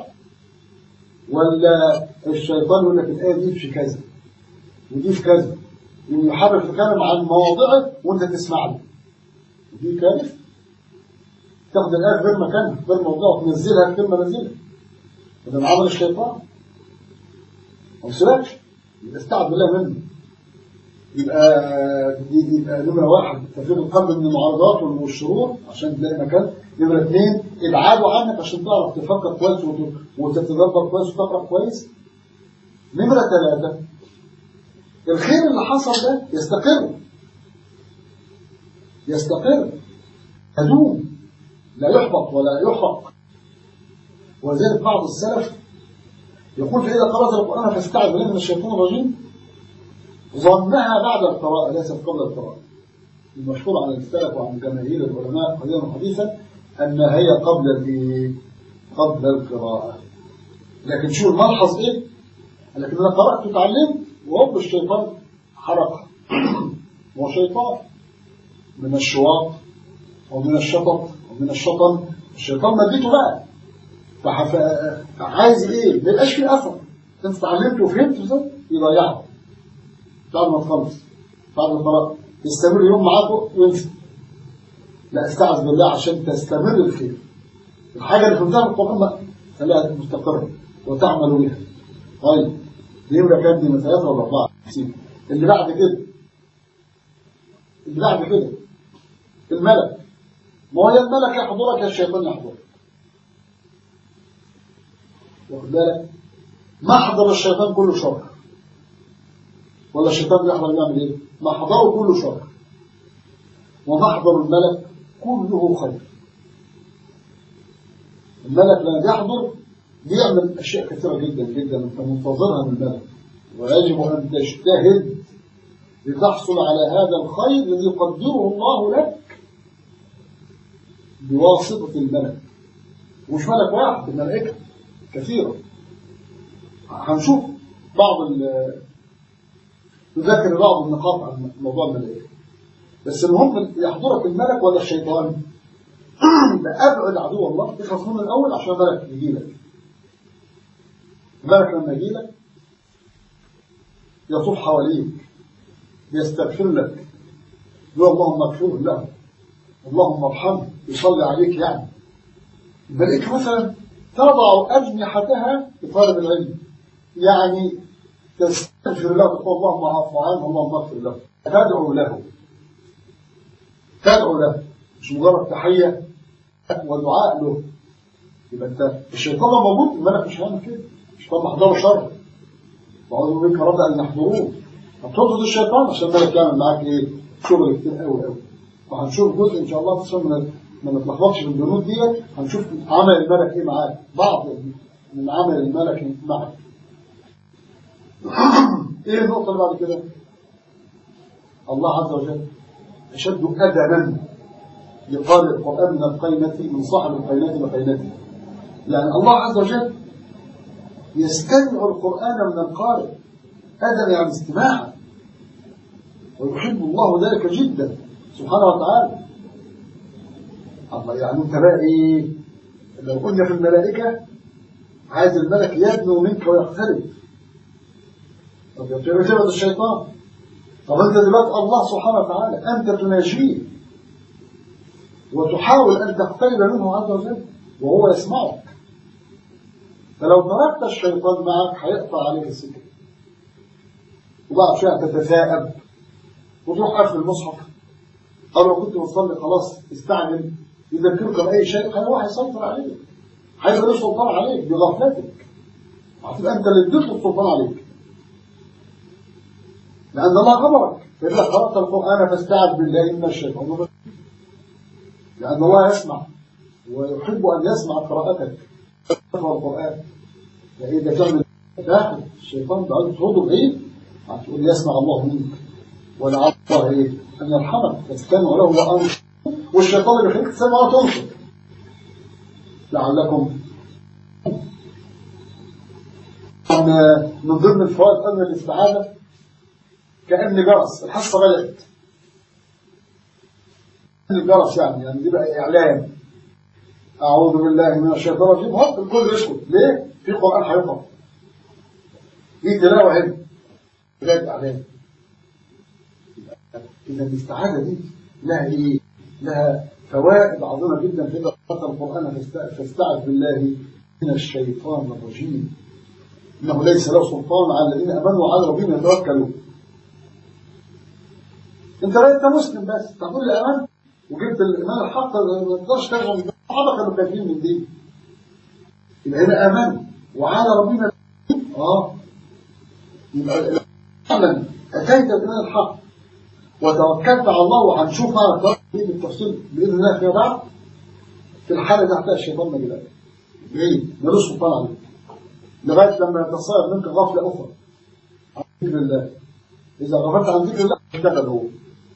ولا الشيطان يقول لك الآية دي في كذا ودي في كذا يحرك الكلام عن مواضعه وانت تسمع له ودي كارثة تاخد الآية غير مكانها غير موضوعها تنزلها غير ما نزلها وده من عمل الشيطان ما وصلكش يبقى استعد بالله منه يبقى دي يبقى نمرة واحد تفريغ القلب من المعارضات والشرور عشان تلاقي مكان نمرة اثنين ابعاده عنك عشان تعرف تفكر كويس وتتدبر كويس وتقرا كويس نمرة ثلاثة الخير اللي حصل ده يستقر يستقر يدوم لا يحبط ولا يحرق ولذلك بعض السلف يقول فإذا قرأت القرآن فاستعذ بالله من الشيطان الرجيم ظنها بعد القراءة ليست قبل القراءة المشهور عن السلف وعن جماهير العلماء قديما وحديثا أن هي قبل الايه؟ قبل القراءة لكن شو الملحظ ايه؟ لكن انا قرأت وتعلمت وهو الشيطان حركة هو شيطان من الشواط ومن الشطط ومن الشطن الشيطان مديته بقى فعايز ايه؟ ما يبقاش في اثر انت اتعلمت وفهمت يضيعه بعد ما تخلص بعد القراءة يستمر يوم معاك وينسى لا استعذ بالله عشان تستمر الخير الحاجة اللي فهمتها في القرآن خليها مستقرة وتعمل بها طيب دي يبقى كام دي مسألة ولا أربعة اللي بعد كده اللي بعد كده الملك ما هو يا الملك يحضرك يا الشيطان يحضرك واخد بالك محضر الشيطان كله شر ولا الشيطان بيحضر يعمل ايه محضره كله شر ومحضر الملك كله خير الملك لما يحضر بيعمل اشياء كثيره جدا جدا انت منتظرها من الملك ويجب ان تجتهد لتحصل على هذا الخير الذي يقدره الله لك بواسطه الملك مش ملك واحد الملائكه كثيره هنشوف بعض نذكر بعض النقاط عن موضوع الملائكه بس المهم يحضرك الملك ولا الشيطان ده ابعد عدو الله تخلص منه الاول عشان الملك يجي لك الملك لما يجي لك يطوف حواليك يستغفر لك يقول اللهم اغفر له اللهم ارحمه يصلي عليك يعني الملائكه مثلا تضع اجنحتها لطالب العلم يعني تستغفر له تقول اللهم اعف عنه اللهم اغفر له تدعو له تدعو له مش مجرد تحيه ودعاء له يبقى انت الشيطان لو موجود الملك مش هيعمل كده الشيطان محضره شر وأعوذ بك رب أن يحضرون هتطرد الشيطان عشان الملك يعمل معاك إيه شغل كتير قوي قوي وهنشوف جزء إن شاء الله في من ما نتلخبطش في البنود ديت هنشوف عمل الملك إيه معاك بعض من عمل الملك معك إيه النقطة اللي بعد كده الله عز وجل أشد أدبا لقارئ القرآن من القينة من صاحب القينة لقينته لأن الله عز وجل يستمع القرآن من القارئ أدب يعني استماعا ويحب الله ذلك جدا سبحانه وتعالى الله يعني انت بقى ايه لو قلنا في الملائكة عايز الملك يدنو منك ويقترب طب يقترب الشيطان طب انت دلوقتي الله سبحانه وتعالى انت تناجيه وتحاول ان تقترب منه عز وجل وهو يسمعك فلو تركت الشيطان معك هيقطع عليك السكه وبعد شويه تتثاءب وتروح قافل المصحف او لو كنت بتصلي خلاص استعجل يذكرك باي شيء هيروح يسيطر عليك هيبقى له سلطان عليك بغفلتك هتبقى انت اللي اديت السلطان عليك لان الله امرك فاذا قرات القران فاستعذ بالله ان الشيطان رجيم لان الله يسمع ويحب ان يسمع قراءتك تقرا القران فاذا كان داخل الشيطان بعد صوته بعيد هتقول يسمع الله منك ولعل الله ايه ان يرحمك فاستمع له وانصت والشيطان اللي بيخليك تسمع وتنصت لعلكم أنا من ضمن الفوائد أن الاستعاذة كأن جرس الحصة بدأت كأن الجرس يعني يعني دي بقى إعلان أعوذ بالله من الشيطان الرجيم هوب الكل يسكت ليه؟ في قرآن هيقرأ في تلاوة هنا بداية إعلان إذا الاستعاذة دي لها إيه؟ لها فوائد عظيمة جدا في قراءة القرآن فاستعذ بالله من الشيطان الرجيم إنه ليس له سلطان على الذين أمنوا وعلى ربهم يتوكلون أنت لا أنت مسلم بس تقول لي أمنت وجبت الإيمان الحق ما تقدرش تغنى الصحابة كانوا خايفين من دي يبقى هنا أمن وعلى ربنا آه يبقى فعلا أتيت بالإيمان الحق وتوكلت على الله وهنشوف على بالتفصيل بإذن الله فيما بعد في الحالة دي هتلاقي الشيطان ما جلاش بعيد ملوش سلطان عليك لغاية لما يتصير منك غفلة أخرى عن ذكر الله إذا غفلت عن ذكر الله اشتغل هو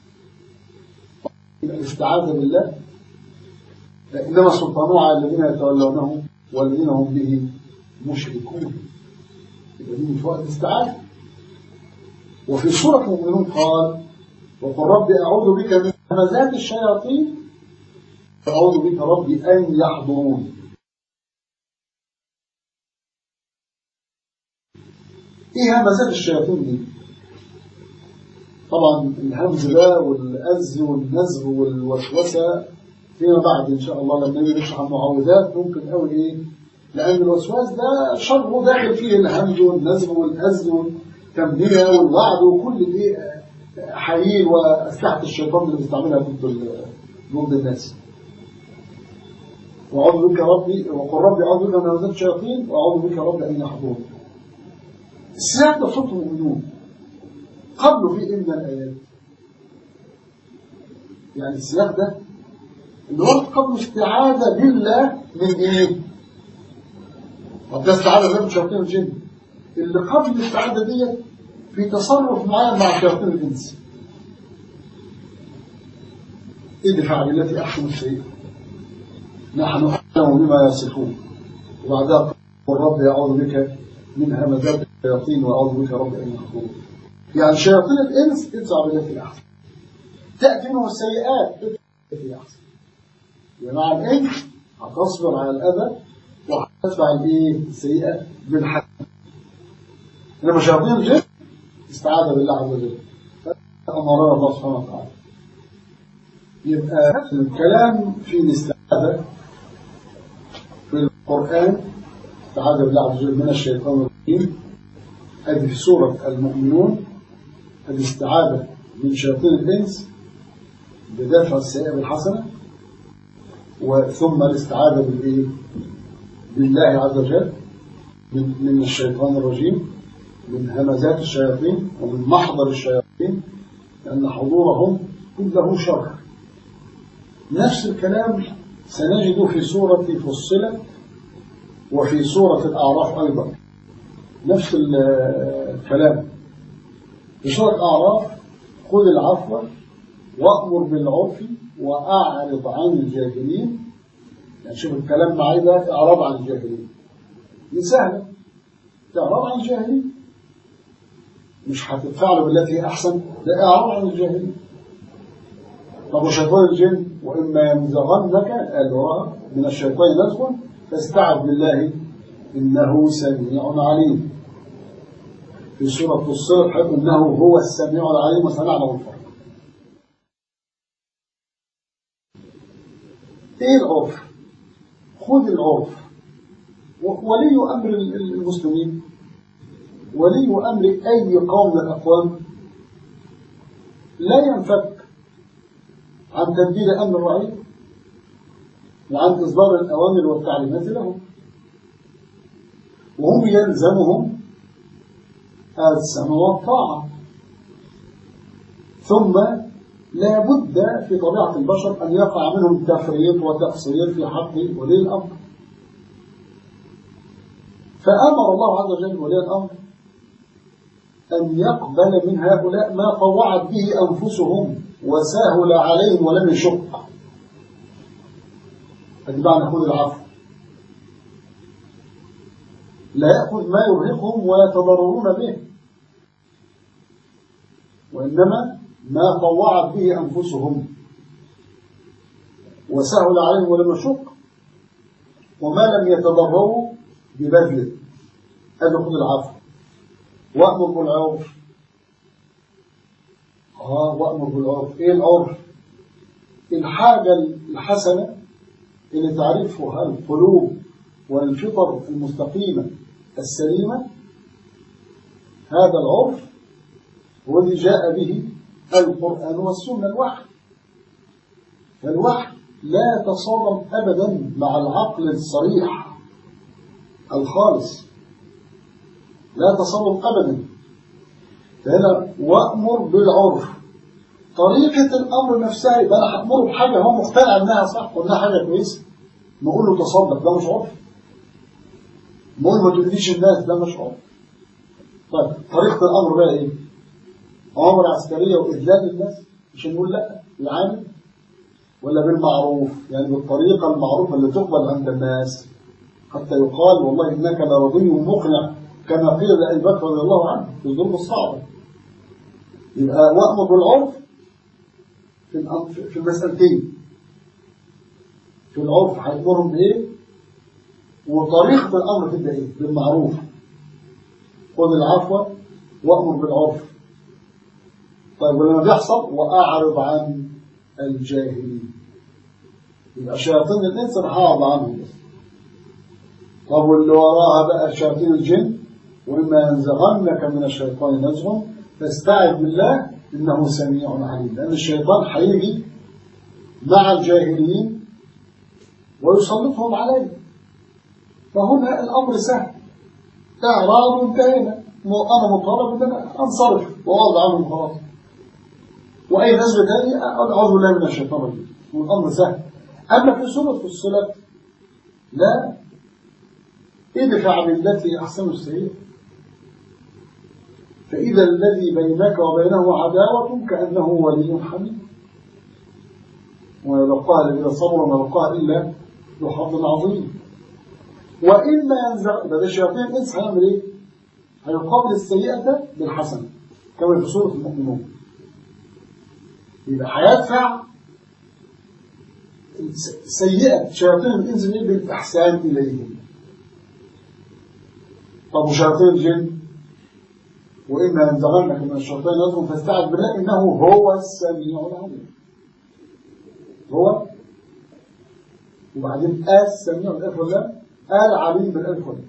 الاستعاذة بالله إنما سلطانه على الذين يتولونه والذين هم به مشركون يبقى دي من فوائد الاستعاذة وفي سورة المؤمنون قال وقل رب أعوذ بك من همزات الشياطين أعوذ بك ربي أن يحضرون ايه همزات الشياطين دي طبعا الهمز ده والأز والنزغ والوسوسة فيما بعد إن شاء الله لما نيجي نشرح المعوذات ممكن قوي إيه لأن الوسواس ده شر داخل فيه الهمز والنزم والهز والتمنية والوعد وكل دي حيين وأسلحة الشيطان اللي بيستعملها ضد ضد الناس وأعوذ بك ربي وقل ربي أعوذ بك من همزات الشياطين وأعوذ بك ربي أن يحضرون السياق ده صوت المؤمنون قبله في إيه من الآيات يعني السياق ده اللي هو قبل استعاذة بالله من إيه؟ طب ده استعاذة بالله من شياطين الجن اللي قبل الاستعاذة ديت في تصرف معين مع شياطين الإنس ادفع بالتي أحسن السيئة نحن أعلم بما يصفون وبعدها قل رب أعوذ بك من همزات الشياطين وأعوذ بك رب أن يحضرون يعني شياطين الإنس ادفع بالتي أحسن تأتي منه السيئات ادفع بالتي أحسن يعني مع الإنس هتصبر على الأذى وهتدفع الإيه السيئة بالحق إنما شياطين الجن استعاذ بالله عز وجل فأمرنا الله سبحانه وتعالى يبقى الكلام في الاستعاذة في القرآن استعاذ بالله عز وجل من الشيطان الرجيم هذه في سورة المؤمنون الاستعاذة من شياطين الإنس بدافع السيئة بالحسنة وثم الاستعاذة بالإيه؟ بالله عز وجل من, من الشيطان الرجيم من همزات الشياطين ومن محضر الشياطين لأن حضورهم كله شر نفس الكلام سنجد في سورة فصلت وفي سورة الأعراف أيضا نفس الكلام في سورة الأعراف خذ العفو وأمر بالعرف وأعرض عن الجاهلين يعني شوف الكلام معي ده إعراض عن الجاهلين دي سهلة إعراض عن الجاهلين مش هتدفع بالتي هي أحسن ده إعراض عن الجاهلين طب وشيطان الجن وإما ينزغنك الوراء من الشيطان نزغ فاستعذ بالله إنه سميع عليم في سورة الصرح إنه هو السميع العليم وسنعلم الفرق إيه العرف؟ خذ العرف ولي أمر المسلمين ولي أمر أي قوم من الأقوام لا ينفك عن تدبير أمر الرعية وعن إصدار الأوامر والتعليمات لهم وهم يلزمهم السمع والطاعة ثم لا بد في طبيعة البشر أن يقع منهم تفريط وتقصير في حق ولي الأمر فأمر الله عز وجل ولي الأمر أن يقبل من هؤلاء ما طوعت به أنفسهم وسهل عليهم ولم يشق هذه معنى خذ العفو لا يأخذ ما يرهقهم ويتضررون به وإنما ما طوعت به أنفسهم وسهل عليهم ولم يشق وما لم يتضرروا ببذله هذا خذ العفو وأمر بالعرف اه وأمر بالعرف ايه العرف الحاجة الحسنة اللي تعرفها القلوب والفطر المستقيمة السليمة هذا العرف هو الذي جاء به القرآن والسنة الوحي فالوحي لا يتصادم أبدا مع العقل الصريح الخالص لا تصادم أبدا فهنا وأمر بالعرف طريقة الأمر نفسها يبقى أنا هأمره بحاجة هو مقتنع إنها صح وإنها حاجة كويسة ما أقول له تصدق ده مش عرف ما أقول ما تؤذيش الناس ده مش عرف طيب طريقة الأمر بقى إيه؟ أمر عسكرية وإذلال الناس مش نقول لا العامل ولا بالمعروف يعني بالطريقة المعروفة اللي تقبل عند الناس حتى يقال والله إنك لرضي مقنع كما قيل لأبي بكر رضي الله عنه في الظلم الصعبة يبقى وأمر بالعرف في في المسألتين في العرف هيأمرهم بإيه وطريقة الأمر تبقى إيه بالمعروف خذ العفو وأمر بالعرف طيب ولما بيحصل وأعرض عن الجاهلين يبقى شياطين الإنس هعرض عنهم بس طب واللي وراها بقى شياطين الجن وإما ينزغنك من الشيطان نزغ فاستعذ بالله إنه سميع عليم لأن الشيطان هيجي مع الجاهلين ويسلطهم عليه فهنا الأمر سهل إعراض انتهينا أنا مطالب أن أنا أنصرف وأرضى عنهم خلاص وأي نسبة تاني أعوذ بالله من الشيطان الرجيم والأمر سهل أما في سورة فصلت لا ادفع بالتي أحسن السيئة فإذا الذي بينك وبينه عداوة كأنه ولي حميد ويلقاها الذين صبروا ما يلقاها إلا ذو حظ عظيم وإما ينزغ ده الشياطين الإنس هيعمل إيه؟ هيقابل السيئة بالحسنة كما في سورة المؤمنون يبقى هيدفع سيئة شياطين الإنس بالإحسان إليهم طب وشياطين الجن وإما ينزغنك من الشيطان نزغ فاستعذ بالله إنه هو السميع العليم هو وبعدين آل السميع بالألف ولا آل عليم بالألف ولا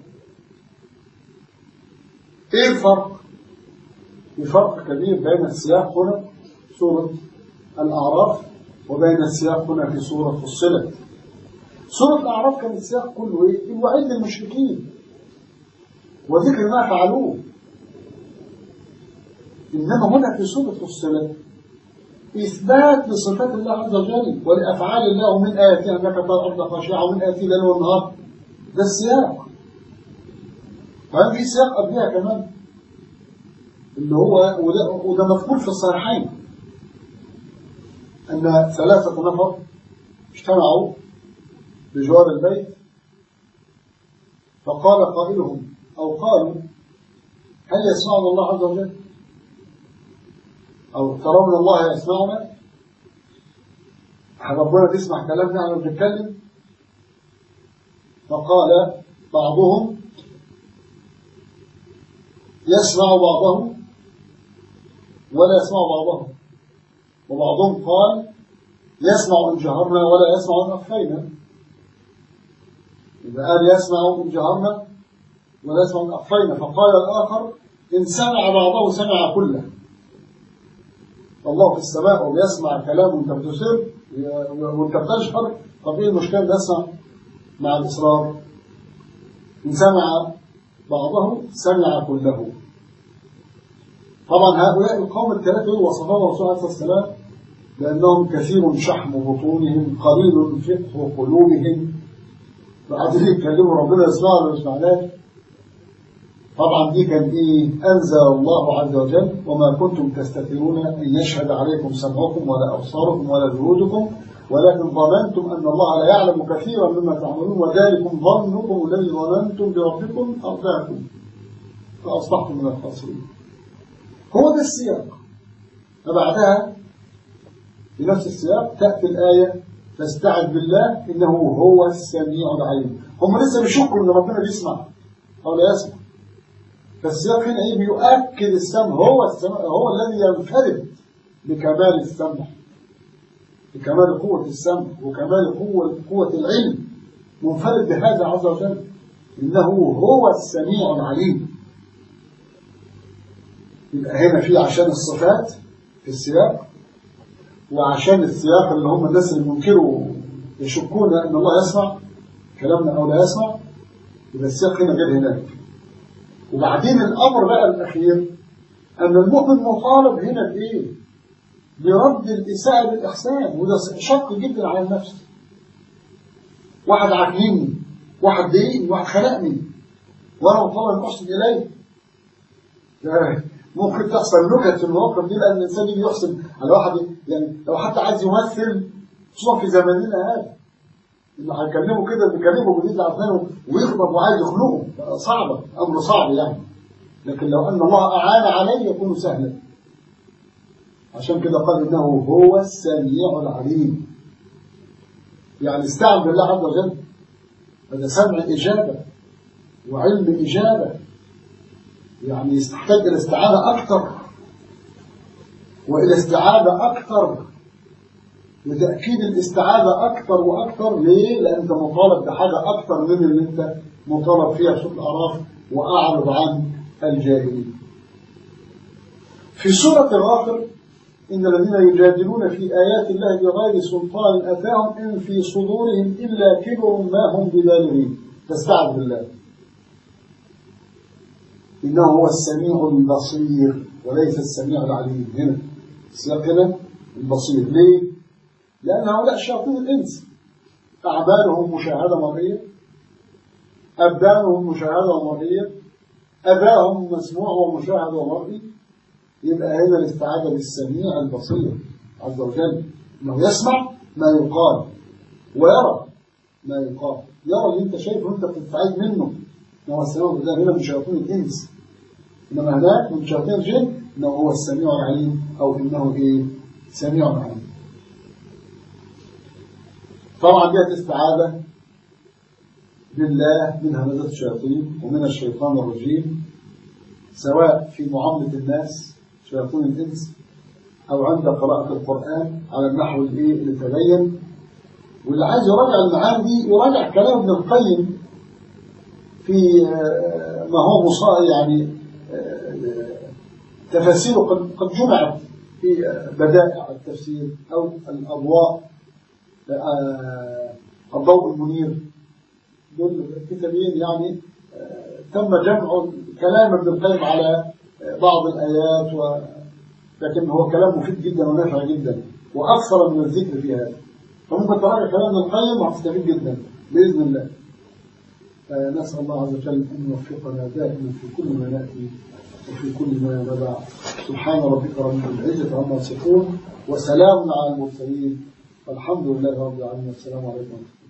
إيه الفرق؟ في فرق كبير بين السياق هنا سورة الأعراف وبين السياق هنا في سورة فصلت سورة الأعراف كان السياق كله إيه؟ الوعيد للمشركين وذكر ما فعلوه إنما هنا في سورة فصلت إثبات لصفات الله عز وجل ولأفعال الله ومن آياته أنك ترى الأرض خاشعة ومن آياته ليل والنهار ده السياق وهل في سياق قبلها كمان اللي هو وده, وده مذكور في الصحيحين أن ثلاثة نفر اجتمعوا بجوار البيت فقال قائلهم أو قالوا هل يسمعنا الله عز وجل أو ترون الله يسمعنا ربنا بيسمع كلامنا احنا بنتكلم فقال بعضهم يسمع بعضه ولا يسمع بعضه وبعضهم قال يسمع إن جهرنا ولا يسمع إن أخفينا إذا قال يسمع إن جهرنا ولا يسمع إن أخفينا فقال الآخر إن سمع بعضه سمع كله الله في السماء وبيسمع كلام وانت بتسر وانت بتشهر طب ايه المشكله بيسمع مع الاصرار ان سمع بعضه سمع كله طبعا هؤلاء القوم الثلاثه وصفهم الرسول عليه الصلاه والسلام لانهم كثير شحم بطونهم قليل فقه قلوبهم فقاعدين يتكلموا ربنا يسمعه ولا مش معناه طبعا دي كان ايه انزل الله عز وجل وما كنتم تستترون ان يشهد عليكم سمعكم ولا ابصاركم ولا جلودكم ولكن ظننتم ان الله لا يعلم كثيرا مما تعملون وذلكم ظنكم الذي ظننتم بربكم ارضاكم فاصبحتم من الخاسرين هو ده السياق فبعدها في نفس السياق تاتي الايه فاستعذ بالله انه هو السميع العليم هم لسه بيشكوا ان ربنا بيسمع او لا يسمع فالسياق هنا ايه بيؤكد السمع هو السمع هو الذي ينفرد بكمال السمع بكمال قوة السمع وكمال قوة قوة العلم منفرد بهذا عز وجل إنه هو السميع العليم يبقى هنا في عشان الصفات في السياق وعشان السياق اللي هم الناس اللي منكروا يشكون أن الله يسمع كلامنا أو لا يسمع يبقى السياق هنا غير هناك وبعدين الأمر بقى الأخير أن المؤمن مطالب هنا بإيه؟ برد الإساءة بالإحسان وده شق جدا على النفس واحد عاجبني واحد ضايقني واحد خلقني وأنا مطالب أن أحسن إليه ممكن تحصل نكت في المواقف دي لأن الإنسان يجي يحسن على واحد يعني لو حتى عايز يمثل خصوصا في زماننا هذا اللي هيكلمه كده بيكلمه جديد عفانه ويغضب وعايز يخنقه صعبة أمر صعب يعني لكن لو أن الله أعان عليه يكون سهلا عشان كده قال إنه هو السميع العليم يعني استعن بالله عز وجل هذا سمع إجابة وعلم إجابة يعني يحتاج إلى استعانة أكثر وإلى استعادة أكثر وتأكيد الاستعادة أكثر وأكثر ليه؟ لأن أنت مطالب بحاجة أكثر من اللي أنت مطالب فيها في سورة الأعراف وأعرض عن الجاهلين. في سورة الغافر إن الذين يجادلون في آيات الله بغير سلطان أتاهم إن في صدورهم إلا كبر ما هم ببالغين فاستعذ بالله إنه هو السميع البصير وليس السميع العليم هنا السياق هنا البصير ليه؟ لأن هؤلاء شياطين الإنس أعمالهم مشاهدة مرئية أبدانهم مشاهدة مرئية أداهم مسموع ومشاهد ومرئي يبقى هنا الاستعاذة بالسميع البصير عز وجل انه يسمع ما يقال ويرى ما يقال يرى اللي انت شايفه وانت بتستعيذ منه انه هو السميع ده هنا من شياطين الانس انما هناك من شياطين الجن انه هو السميع العليم او انه ايه سميع عليم طبعا دي استعاذة بالله من همزات الشياطين ومن الشيطان الرجيم سواء في معاملة الناس شياطين الإنس أو عند قراءة القرآن على النحو الإيه اللي تبين واللي عايز يراجع المعاني دي يراجع كلام ابن القيم في ما هو مصائر يعني تفاسيره قد جمعت في بدائع التفسير أو الأضواء الضوء المنير دول كتابين يعني تم جمع كلام ابن القيم على بعض الآيات و... لكن هو كلام مفيد جدا ونافع جدا وأكثر من الذكر في هذا فممكن تراجع كلام ابن القيم وهتستفيد جدا بإذن الله فنسأل الله عز وجل أن يوفقنا دائما في كل ما نأتي وفي كل ما نبع سبحان ربك رب العزة عما يصفون وسلام على المرسلين والحمد لله رب العالمين والسلام عليكم